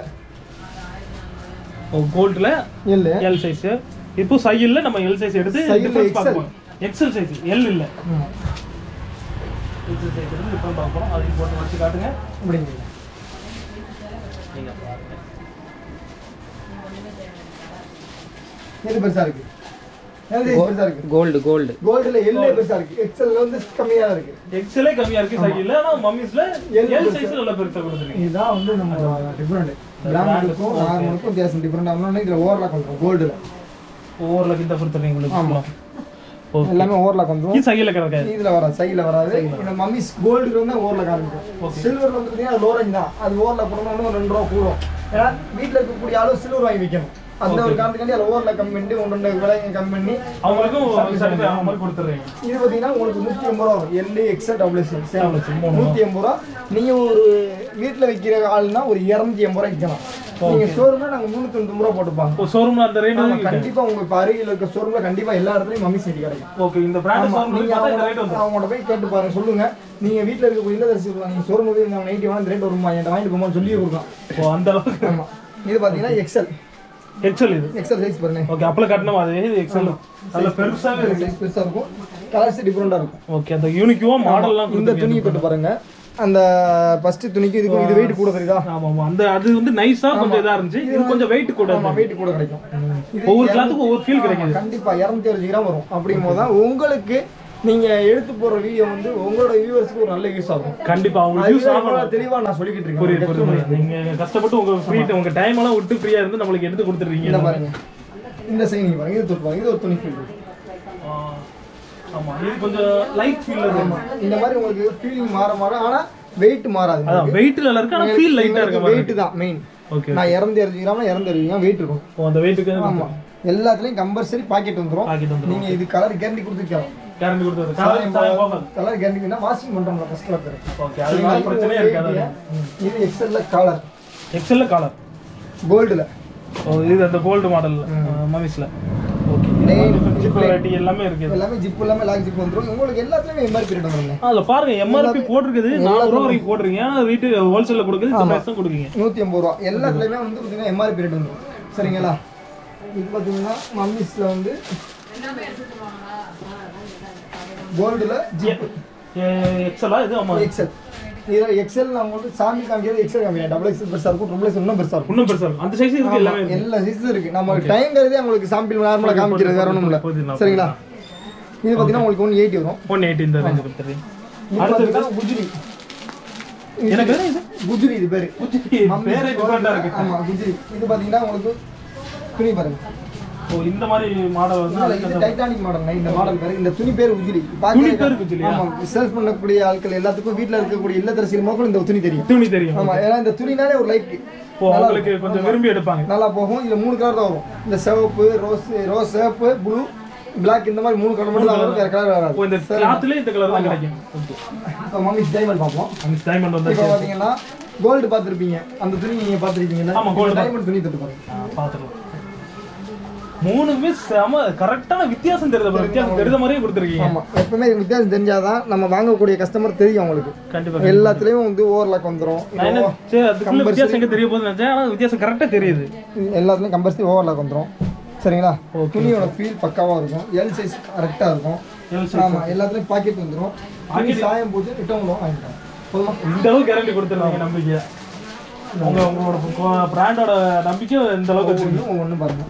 Speaker 2: ஓ கோல்டில்
Speaker 1: எள்ளு
Speaker 2: எல் சைஸ் இப்போ சைக்கிளில் நம்ம எல் சைஸ் எடுத்து
Speaker 1: Size ல
Speaker 2: டிஃபரன்ஸ்
Speaker 1: XL.
Speaker 2: பார்ப்போம் எக்ஸல் சைஸ் எல் இல்லை
Speaker 1: ம்.
Speaker 2: எக்ஸல் சைஸ் எடுத்து டிஃபரன்ஸ் பார்க்க போகிறோம் அதையும் போட்டு வச்சு காட்டுங்க
Speaker 1: அப்படிங்கிறீங்க
Speaker 2: நீங்க பாருங்க
Speaker 1: எது பெருசா இருக்கு எது பெருசா இருக்கு
Speaker 3: கோல்டு கோல்டு
Speaker 1: கோல்டுல எல்லே பெருசா இருக்கு எக்ஸல்ல வந்து கம்மியா இருக்கு
Speaker 2: எக்ஸலே கம்மியா இருக்கு சைக்கிள்ல ஆனா மம்மிஸ்ல
Speaker 1: L
Speaker 2: எல் சைஸ்ல நல்லா பெருசா கொடுத்துருக்கீங்க
Speaker 1: இதுதான் வந்து நம்ம டிஃபரெண்ட் பிராண்டுக்கும் நார்மலுக்கும் வித்தியாசம் டிஃபரெண்ட் ஆகணும்னா இதுல ஓவர்லாக் வந்துடும் கோல்டுல
Speaker 2: ஓவர்ல இந்த பொறுத்துறீங்க உங்களுக்கு
Speaker 1: ஆமா.
Speaker 2: ஓகே
Speaker 1: எல்லாமே ஓவர்லாக் வந்துடும்
Speaker 2: இது சைக்கிள்ல கிடக்காது
Speaker 1: இதுல வராது சைடுல வராது இந்த மம்மிஸ் கோல்டுல வந்து ஓவர்லாக் ஆரம்பிக்கும் சில்வர்ல வந்து பார்த்தீங்கன்னா லோ ரேஞ்ச் தான் அது ஓவர்லாக் போடணும் இன்னும் ரெண்டு ரூபா கூடும் ஏன்னா வீட்டில் இருக்கக்கூடிய அளவு சில்வர் வாங்கி விற்கணும் அந்த ஒரு காரணத்துக்காண்டி அதில் ஓவர்லாக் கம்மி பண்ணி ஒன்று ரெண்டு விலையை கம்மி பண்ணி
Speaker 2: அவங்களுக்கும் சர்டிஃபை ஆன மாதிரி கொடுத்துறீங்க
Speaker 1: இது பார்த்தீங்கன்னா உங்களுக்கு நூற்றி எண்பது ரூபா வரும் L XL double XL same
Speaker 2: Double XL, மூணு
Speaker 1: நூற்றி எண்பது ரூபா நீங்கள் ஒரு வீட்டில் வைக்கிற ஆள்னா ஒரு இரநூத்தி எண்பது ரூபா விற்கலாம் நீங்கள் ஷோரூம்னா நாங்கள் முந்நூற்றி தொண்ணூறு ரூபா போட்டுப்பாங்க
Speaker 2: இப்போ ஷோரூம்ல அந்த ரேட்
Speaker 1: ஆமா, கண்டிப்பா உங்க இப்ப அருகில் இருக்க ஷோரூம்ல கண்டிப்பா எல்லா இடத்துலயும் மம்மி செடி கிடைக்கும்
Speaker 2: ஓகே இந்த பிராண்ட்
Speaker 1: ஆமா,
Speaker 2: ஷோரூம்
Speaker 1: நீங்க
Speaker 2: பார்த்தா இந்த ரேட்
Speaker 1: அவங்க-
Speaker 2: வந்துரும்
Speaker 1: அவங்கள்ட்ட போய் கேட்டு பாருங்க சொல்லுங்க நீங்க வீட்ல இருக்கக்கூடிய இல்லதரசி நீங்க ஷோரூம் போய் இந்த நைட்டி வாங்க ரேட் வருமா என்கிட்ட வாங்கிட்டு போமா சொல்லி கொடுக்கலாம்
Speaker 2: ஓ அந்த அளவுக்கு
Speaker 1: ஆமா இது பாத்தீங்கன்னா எக்ஸல்
Speaker 2: எக்ஸல் இது
Speaker 1: எக்ஸல் சைஸ் பாருங்க
Speaker 2: ஓகே அப்பல கட்டணும் அது இது எக்ஸல் நல்ல பெருசாவே இருக்கு
Speaker 1: சைஸ் பெருசா இருக்கும் கலர்ஸ் டிஃபரெண்டா இருக்கும்
Speaker 2: ஓகே அந்த யூனிக்யூவா மாடல்லாம்
Speaker 1: இந்த துணியை தொட்டு பாருங்க அந்த ஃபர்ஸ்ட் துணிக்கு இதுக்கு இது வெயிட் கூட தெரியுதா
Speaker 2: ஆமா ஆமா அந்த அது வந்து நைஸா கொஞ்சம் இதா இருந்துச்சு இது கொஞ்சம் வெயிட் கூட
Speaker 1: ஆமா வெயிட் கூட கிடைக்கும் இது
Speaker 2: ஒவ்வொரு கிளாத்துக்கும் ஒவ்வொரு ஃபீல் கிடைக்குது
Speaker 1: கண்டிப்பா இரநூத்தி அறுபது கிராம் வரும் அப்படிங்கும் போது தான் உங்களுக்கு நீங்க எடுத்து போற வீடியோ வந்து உங்களோட வியூவர்ஸ்க்கு ஒரு நல்ல யூஸ் ஆகும்
Speaker 2: கண்டிப்பா உங்களுக்கு யூஸ்
Speaker 1: அதுதான்
Speaker 2: ஆகணும்
Speaker 1: இவ்வளவு தெளிவா நான் சொல்லிக்கிட்டு
Speaker 2: புரியுது
Speaker 1: இருக்கேன்
Speaker 2: புரியுது நீங்க கஷ்டப்பட்டு உங்க ஃப்ரீ உங்க டைம் எல்லாம் விட்டு ஃப்ரீயா இருந்து நம்மளுக்கு எடுத்து
Speaker 1: இந்த
Speaker 2: கொடுத்துருக்கீங்க
Speaker 1: பாருங்க இந்த சைனிங் பாருங்க இது தொட்டு பாருங்க இது ஒரு துணி ஃபீல்
Speaker 2: ஆ, ஆமா இது கொஞ்சம் லைட் ஃபீல்
Speaker 1: ஆமா இந்த மாதிரி உங்களுக்கு ஃபீலிங் மாற மாற ஆனா வெயிட் மாறாது
Speaker 2: அதான் வெயிட்ல நல்லா இருக்கு ஆனா ஃபீல் லைட்டா இருக்க மாதிரி
Speaker 1: வெயிட் தான் மெயின்
Speaker 2: ஓகே
Speaker 1: நான் இறந்து அறுபது கிராம் இறந்து அறுபது கிராம் வெயிட் இருக்கும்
Speaker 2: ஓ அந்த வெயிட்டுக்கு
Speaker 1: ஆமா எல்லாத்துலயும் கம்பல்சரி பாக்கெட் வந்துரும்
Speaker 2: பாக்கெட் வந்து
Speaker 1: நீங்க இது கலர் கேரண்டி கொடுத்துருக்கலாம்
Speaker 2: கேரண்டி கொடுத்தது சாயம் சாயம் போகாது
Speaker 1: கலர் கேரண்டினா வாஷிங் பண்றோம்ல ஃபர்ஸ்ட் கலர்
Speaker 2: ஓகே அதனால பிரச்சனையே இருக்காது
Speaker 1: இது எக்ஸல்ல கலர்
Speaker 2: எக்ஸல்ல காலர்
Speaker 1: கோல்டுல
Speaker 2: ஓ இது அந்த கோல்டு மாடல் மமிஸ்ல ஓகே
Speaker 1: Name,
Speaker 2: வெரைட்டி எல்லாமே இருக்கு இது.
Speaker 1: எல்லாமே ஜிப் எல்லாமே லாக் ஜிப் வந்துரும் உங்களுக்கு எல்லாத்துலயுமே எம்ஆர் பீரியட் வந்துருங்க
Speaker 2: அதுல பாருங்க எம்ஆர்பி போட்டிருக்குது நானூறு ரூபா வரைக்கும் போட்டிருக்கீங்க ஆனா ரீட்டு ஹோல்சேல்ல கொடுக்குது இந்த price தான் கொடுக்குறீங்க
Speaker 1: நூற்றி ஐம்பது ரூபா எல்லாத்துலேயுமே வந்து பார்த்தீங்கன்னா எம்ஆர்பி பீரியட் வந்துடும் சரிங்களா இது பார்த்தீங்கன்னா மம்மிஸில் வந்து கோல்டில் ஜிப்
Speaker 2: எக்ஸலா இது ஆமா
Speaker 1: எக்ஸல் இதில் எக்ஸல் நான் உங்களுக்கு சாமி காமிக்கிறது எக்ஸல் காமிக்கிறேன் டபுள் எக்ஸல் பெருசாக இருக்கும் ட்ரிபிள் எக்ஸல் இன்னும் பெருசாக இருக்கும்
Speaker 2: இன்னும் பெருசா இருக்கும் அந்த சைஸ் இருக்கு எல்லாமே
Speaker 1: ஆமா,
Speaker 2: இருக்கு
Speaker 1: எல்லா சைஸும் இருக்கு நம்ம டைம் கருதே உங்களுக்கு சாம்பிள் நார்மலாக காமிக்கிறது வேற ஒன்றும் இல்லை
Speaker 2: புரியுது, நான்
Speaker 1: சரிங்களா இது பார்த்தீங்கன்னா உங்களுக்கு ஒன்று எயிட்டி வரும்
Speaker 2: ஒன் எயிட்டி இந்த ரேஞ்ச் கொடுத்துறீங்க
Speaker 1: இது பார்த்தீங்கன்னா குஜ்ரி
Speaker 2: எனக்கு வேற இது
Speaker 1: குஜ்ரி இது பேர்
Speaker 2: பேரே டிஃபரெண்டா இருக்கு
Speaker 1: ஆமா குஜ்ரி இது பார்த்தீங்கன்னா உங்களுக்கு துணி பாருங்க
Speaker 2: ஓ இந்த மாதிரி மாடல் வந்து
Speaker 1: இல்ல, இது டைட்டானிக் மாடல் இந்த மாடல் பேரு இந்த துணி பேர் உஜிலி
Speaker 2: துணி பேரு உஜிலியா?
Speaker 1: ஆமா சேல்ஸ் பண்ணக்கூடிய ஆட்கள் எல்லாத்துக்கும் வீட்ல இருக்கக்கூடிய இல்லத்தரசிகள் மக்கள் இந்த துணி தெரியும்
Speaker 2: துணி தெரியும்
Speaker 1: ஆமா ஏன்னா இந்த துணினாலே ஒரு லைக்
Speaker 2: ஓ அவங்களுக்கு கொஞ்சம் விரும்பி எடுப்பாங்க
Speaker 1: நல்லா போகும் இதுல மூணு கலர் தான் வரும் இந்த சிவப்பு ரோஸ் ரோஸ் சிவப்பு ப்ளூ பிளாக் இந்த மாதிரி மூணு கலர் மட்டும் தான் வரும் வேற கலர் வராது
Speaker 2: ஓ இந்த கிளாத்லயே இந்த கலர் தான் கிடைக்கும் ஓகே
Speaker 1: இப்போ மம்மி டைமண்ட் பார்ப்போம்
Speaker 2: அந்த டைமண்ட் வந்து
Speaker 1: இப்போ பாத்தீங்கன்னா கோல்டு பார்த்துருப்பீங்க அந்த துணி நீங்க பார்த்துருப்பீங்கல்ல
Speaker 2: ஆமா, gold
Speaker 1: டைமண்ட் துணி தொட்டு பாருங்க
Speaker 2: பாத்துக்கலாம் மூணுமே செம கரெக்டான வித்தியாசம் தெரியுது பாரு. வித்தியாசம் தெரிஞ்ச மாதிரியே கொடுத்துருக்கீங்க
Speaker 1: ஆமா எப்பவுமே இது வித்தியாசம் தெரிஞ்சாதான் நம்ம வாங்கக்கூடிய கஸ்டமர் தெரியும் அவங்களுக்கு
Speaker 2: கண்டிப்பா
Speaker 1: எல்லாத்துலயும் வந்து ஓவர்லாக் வந்துரும்
Speaker 2: நான் என்ன சரி அதுக்குள்ள வித்தியாசம் எங்க தெரிய போகுதுன்னு நினைச்சேன் ஆனா வித்தியாசம் கரெக்டா தெரியுது
Speaker 1: எல்லாத்துலயும் கம்பல்சரி ஓவர்லாக் வந்துரும் சரிங்களா துணியோட ஃபீல் பக்காவா இருக்கும் எல் சைஸ் கரெக்டா இருக்கும்
Speaker 2: L size.
Speaker 1: ஆமா எல்லாத்துலயும் பாக்கெட் வந்துரும் துணி சாயம் போட்டு ரிட்டர்ன் வாங்கிக்கலாம் போதுமா
Speaker 2: இந்த அளவுக்கு கேரண்டி கொடுத்துருக்காங்க நம்பிக்கை உங்க உங்களோட பிராண்டோட நம்பிக்கை இந்த அளவுக்கு வச்சிருக்கீங்க
Speaker 1: ஒவ்வொன்றும் ஒவ்வொன்றும் பாருங்க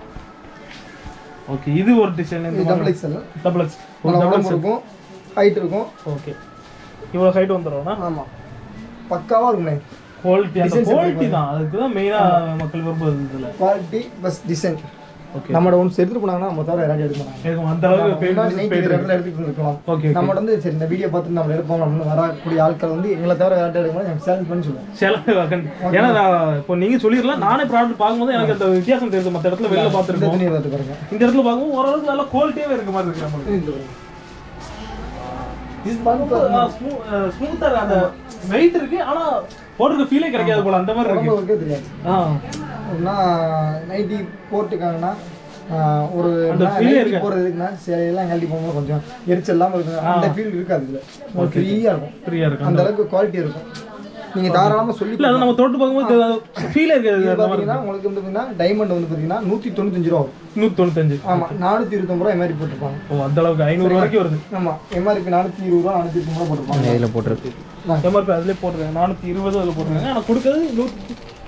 Speaker 2: ஓகே இது ஒரு டிசைன் இந்த
Speaker 1: இது டபுள் எக்ஸ்எல்
Speaker 2: டபுள் எக்ஸ்
Speaker 1: நல்லா உடம்பு இருக்கும் ஹைட் இருக்கும்
Speaker 2: ஓகே இவ்வளோ ஹைட் வந்துடும்னா
Speaker 1: ஆமா பக்காவா இருக்குமே
Speaker 2: குவாலிட்டி அந்த
Speaker 1: Designs எப்படி
Speaker 2: குவாலிட்டி தான் அதுக்கு தான் மெயினா மக்கள் விரும்புறது இதுல
Speaker 1: குவாலிட்டி பஸ் டிசைன்
Speaker 2: ஓகே
Speaker 1: நம்மளோட ஒன்று எடுத்துட்டு போனாங்கன்னா நம்ம தவிர யாராவது எடுக்க மாட்டாங்க
Speaker 2: எனக்கு அந்த அளவுக்கு
Speaker 1: முன்னாடி
Speaker 2: பெயிண்ட்
Speaker 1: நைட் இருக்கிற இடத்துல எடுத்துட்டு இருக்கலாம்
Speaker 2: ஓகே
Speaker 1: நம்ம வந்து சரி இந்த வீடியோ பார்த்து நம்ம எடுப்போம் அப்படின்னு வரக்கூடிய ஆட்கள் வந்து எங்களை தவிர யார்ட்ட எடுக்கணும் எனக்கு சேலஞ்ச் பண்ணி சொல்லுவேன்
Speaker 2: செலவு கண்டி- ஏன்னா நான் இப்போ நீங்க சொல்லிடலாம் நானே ப்ராடக்ட் பார்க்கும்போது எனக்கு அந்த வித்தியாசம் தெரியுது மற்ற இடத்துல வெளில
Speaker 1: இந்த
Speaker 2: பார்த்துருக்கோம்
Speaker 1: துணியை பார்த்து பாருங்க
Speaker 2: இந்த இடத்துல பார்க்கும்போது ஓரளவுக்கு நல்ல குவாலிட்டியாவே இருக்க மாதிரி இருக்கு நம்மளுக்கு
Speaker 1: இந்த பாருங்க. இது பார்த்து
Speaker 2: ஸ்மூத்தா அந்த வெயிட் இருக்கு ஆனா போட்டிருக்க ஃபீலே கிடைக்காது போல அந்த மாதிரி இருக்கு
Speaker 1: உடம்புக்கே தெரியாது
Speaker 2: ஆ
Speaker 1: அப்படின்னா நைட்டி போட்டுக்காங்கன்னா ஆஹ், ஒரு
Speaker 2: அந்த feel ஏ
Speaker 1: நைட்டி
Speaker 2: இருக்காது.
Speaker 1: போடுறதுக்குன்னா சேலையெல்லாம் கழட்டி போகும்போது கொஞ்சம் எரிச்சல் இல்லாமல் இருக்கும் அந்த ஃபீல் இருக்காது இதுல ஒரு ஃப்ரீயாக இருக்கும்
Speaker 2: ஃப்ரீயா இருக்கு
Speaker 1: அந்த அளவுக்கு குவாலிட்டி இருக்கும் நீங்க தாராளமா சொல்லி
Speaker 2: இல்ல அதை நம்ம தொட்டு பார்க்கும்போது ஃபீலே இருக்காது
Speaker 1: இது பார்த்தீங்கன்னா உங்களுக்கு வந்து பார்த்தீங்கன்னா டைமண்ட் வந்து பார்த்தீங்கன்னா நூற்றி தொண்ணூத்தஞ்சு ரூபா வரும்
Speaker 2: நூத்தி தொண்ணூத்தஞ்சு
Speaker 1: ஆமா நானூற்றி இருபத்தொம்பது ரூபா எம்ஆர்பி போட்டிருப்பாங்க
Speaker 2: ஓ அந்த அளவுக்கு ஐநூறு வரைக்கும் வருது
Speaker 1: ஆமா எம்ஆர்பி நானூற்றி இருபது ரூபா நானூற்றி இருபது ரூபா போட்டிருப்பாங்க
Speaker 3: இதில் போட்டிருக்கு
Speaker 2: எம்ஆர்பி அதுலேயே போட்டிருக்காங்க நானூற்றி இருபது அதில் போட்டிருக்காங்க ஆனால் கொடுக்கறது நூற்றி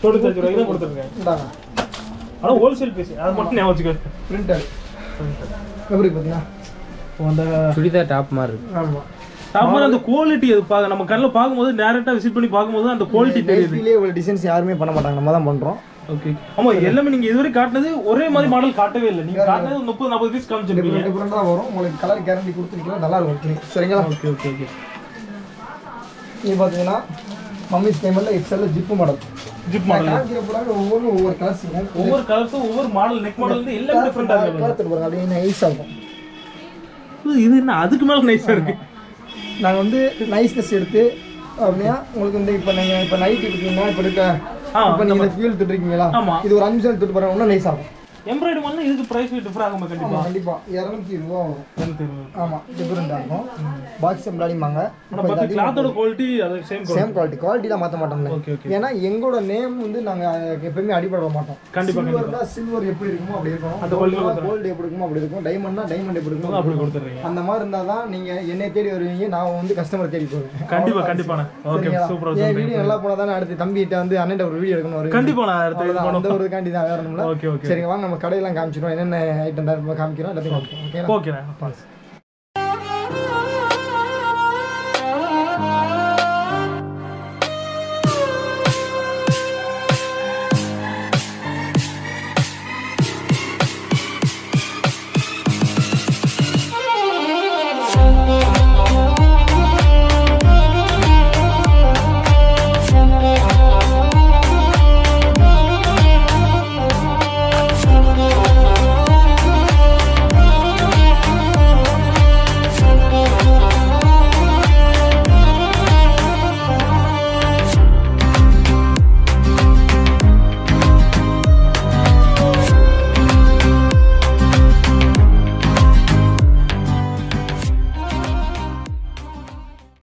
Speaker 2: தொண்ணூத்தஞ்சு ரூபாய்க்கு தான் கொடுத்துருங்க
Speaker 1: இந்தாங்க
Speaker 2: ஆனால் ஹோல்சேல் பீஸ் அது மட்டும் ஞாபகம் வச்சுக்கோ
Speaker 1: பிரிண்டட் எப்படி பார்த்தீங்கன்னா
Speaker 2: அந்த
Speaker 3: சுடிதார் டாப் மாதிரி இருக்கு
Speaker 1: ஆமாம்
Speaker 2: அப்புறம் அந்த குவாலிட்டி அது பார்க்க நம்ம கண்ணில் பார்க்கும்போது டேரெக்டாக விசிட் பண்ணி பார்க்கும்போது அந்த குவாலிட்டி தெரியுது
Speaker 1: நைட்டிலே ஒரு டிசைன்ஸ் யாருமே பண்ண மாட்டாங்க நம்ம தான் பண்ணுறோம்
Speaker 2: ஓகே ஆமா எல்லாமே நீங்க இதுவரை காட்டினது ஒரே மாதிரி மாடல் காட்டவே இல்லை நீங்க காட்டினது ஒரு முப்பது நாற்பது பீஸ் காமிச்சிருக்கீங்க
Speaker 1: டிஃப்ரெண்ட் டிஃப்ரெண்டாக வரும் உங்களுக்கு கலர் கேரண்டி கொடுத்துருக்கீங்களா நல்லா இருக்கும் துணி சரிங்களா
Speaker 2: ஓகே ஓகே ஓகே
Speaker 1: இது பார்த்தீங்கன்னா மம்மி ஸ்கேமரில் எக்ஸலில் ஜிப்பு மாடல்
Speaker 2: ஜிப் மாடல்
Speaker 1: காமிக்கிற போறாங்க ஒவ்வொன்றும் ஒவ்வொரு கலர்ஸ் இருக்கும்
Speaker 2: ஒவ்வொரு கலர்ஸும் ஒவ்வொரு மாடல் நெக் மாடல் வந்து எல்லாமே டிஃப்ரெண்டா இருக்கு
Speaker 1: கலர் பாருங்க அப்படியே நைஸாக இருக்கும்
Speaker 2: இது என்ன அதுக்கு மேல நைஸா இருக்கு
Speaker 1: நாங்கள் வந்து நைஸ்னஸ் எடுத்து அப்படின்னா உங்களுக்கு வந்து இப்போ நீங்கள் இப்போ நைட் இருக்கீங்கன்னா இப்போ இருக்க
Speaker 2: ஆ,
Speaker 1: இப்போ நீங்கள் இந்த ஃபியூல் தொட்டுருக்கீங்களா
Speaker 2: ஆமா.
Speaker 1: இது ஒரு அஞ்சு நிமிஷம் தொட்டு பாருங்க இன்னும் நைஸ் ஆகும்
Speaker 2: எம்ப்ராய்டு மாடல் இதுக்கு பிரைஸ் டிஃபர் ஆகுமா கண்டிப்பா
Speaker 1: ஆமாம் கண்டிப்பாக இரநூத்தி ரூபா வரும்
Speaker 2: எனக்கு தெரியும்
Speaker 1: ஆமாம் டிஃப்ரெண்ட்டாக இருக்கும் பாக்ஸ் எம்ப்ராய்டிம்பாங்க
Speaker 2: ஆனா பட் கிளாத்தோட குவாலிட்டி அது சேம்
Speaker 1: சேம் குவாலிட்டி குவாலிட்டிலாம் மாற்ற மாட்டோம்ல
Speaker 2: ஓகே ஓகே
Speaker 1: ஏன்னா எங்களோட நேம் வந்து நாங்கள் எப்பயுமே அடிபட மாட்டோம்
Speaker 2: கண்டிப்பா,
Speaker 1: சில்வர்னா சில்வர் எப்படி இருக்குமோ அப்படி இருக்கும்
Speaker 2: அந்த quality ல
Speaker 1: கோல்டு எப்படி இருக்குமோ அப்படி இருக்கும் டைமண்ட்னா டைமண்ட் எப்படி இருக்குமோ
Speaker 2: அப்படி கொடுத்துறீங்க
Speaker 1: அந்த மாதிரி இருந்தால் தான் நீங்கள் என்னை தேடி வருவீங்க நான் வந்து கஸ்டமர் தேடி போவேன்
Speaker 2: கண்டிப்பா கண்டிப்பாண்ணே ஓகே
Speaker 1: சரிங்களா?
Speaker 2: சூப்பரா
Speaker 1: என் வீடியோ நல்லா போனால் தானே அடுத்து தம்பிகிட்ட வந்து அண்ணன் ஒரு வீடியோ எடுக்கணும் வருவீங்க.
Speaker 2: கண்டிப்பா நான் அடுத்து இது
Speaker 1: அவ்வளவுதான், அந்த ஒரு காண்டி தான் வேற ஒண்ணும் இல்ல.
Speaker 2: ஓகே ஓகே
Speaker 1: சரிங்க வாங்க நம்ம கடையெல்லாம் காமிச்சிடும் என்னென்ன ஐட்டம் தான் காமிக்கிறோம் எல்லாத்தையும் காமிக்கிறோம் ஓகேங்களா
Speaker 2: ஓகேண்ணே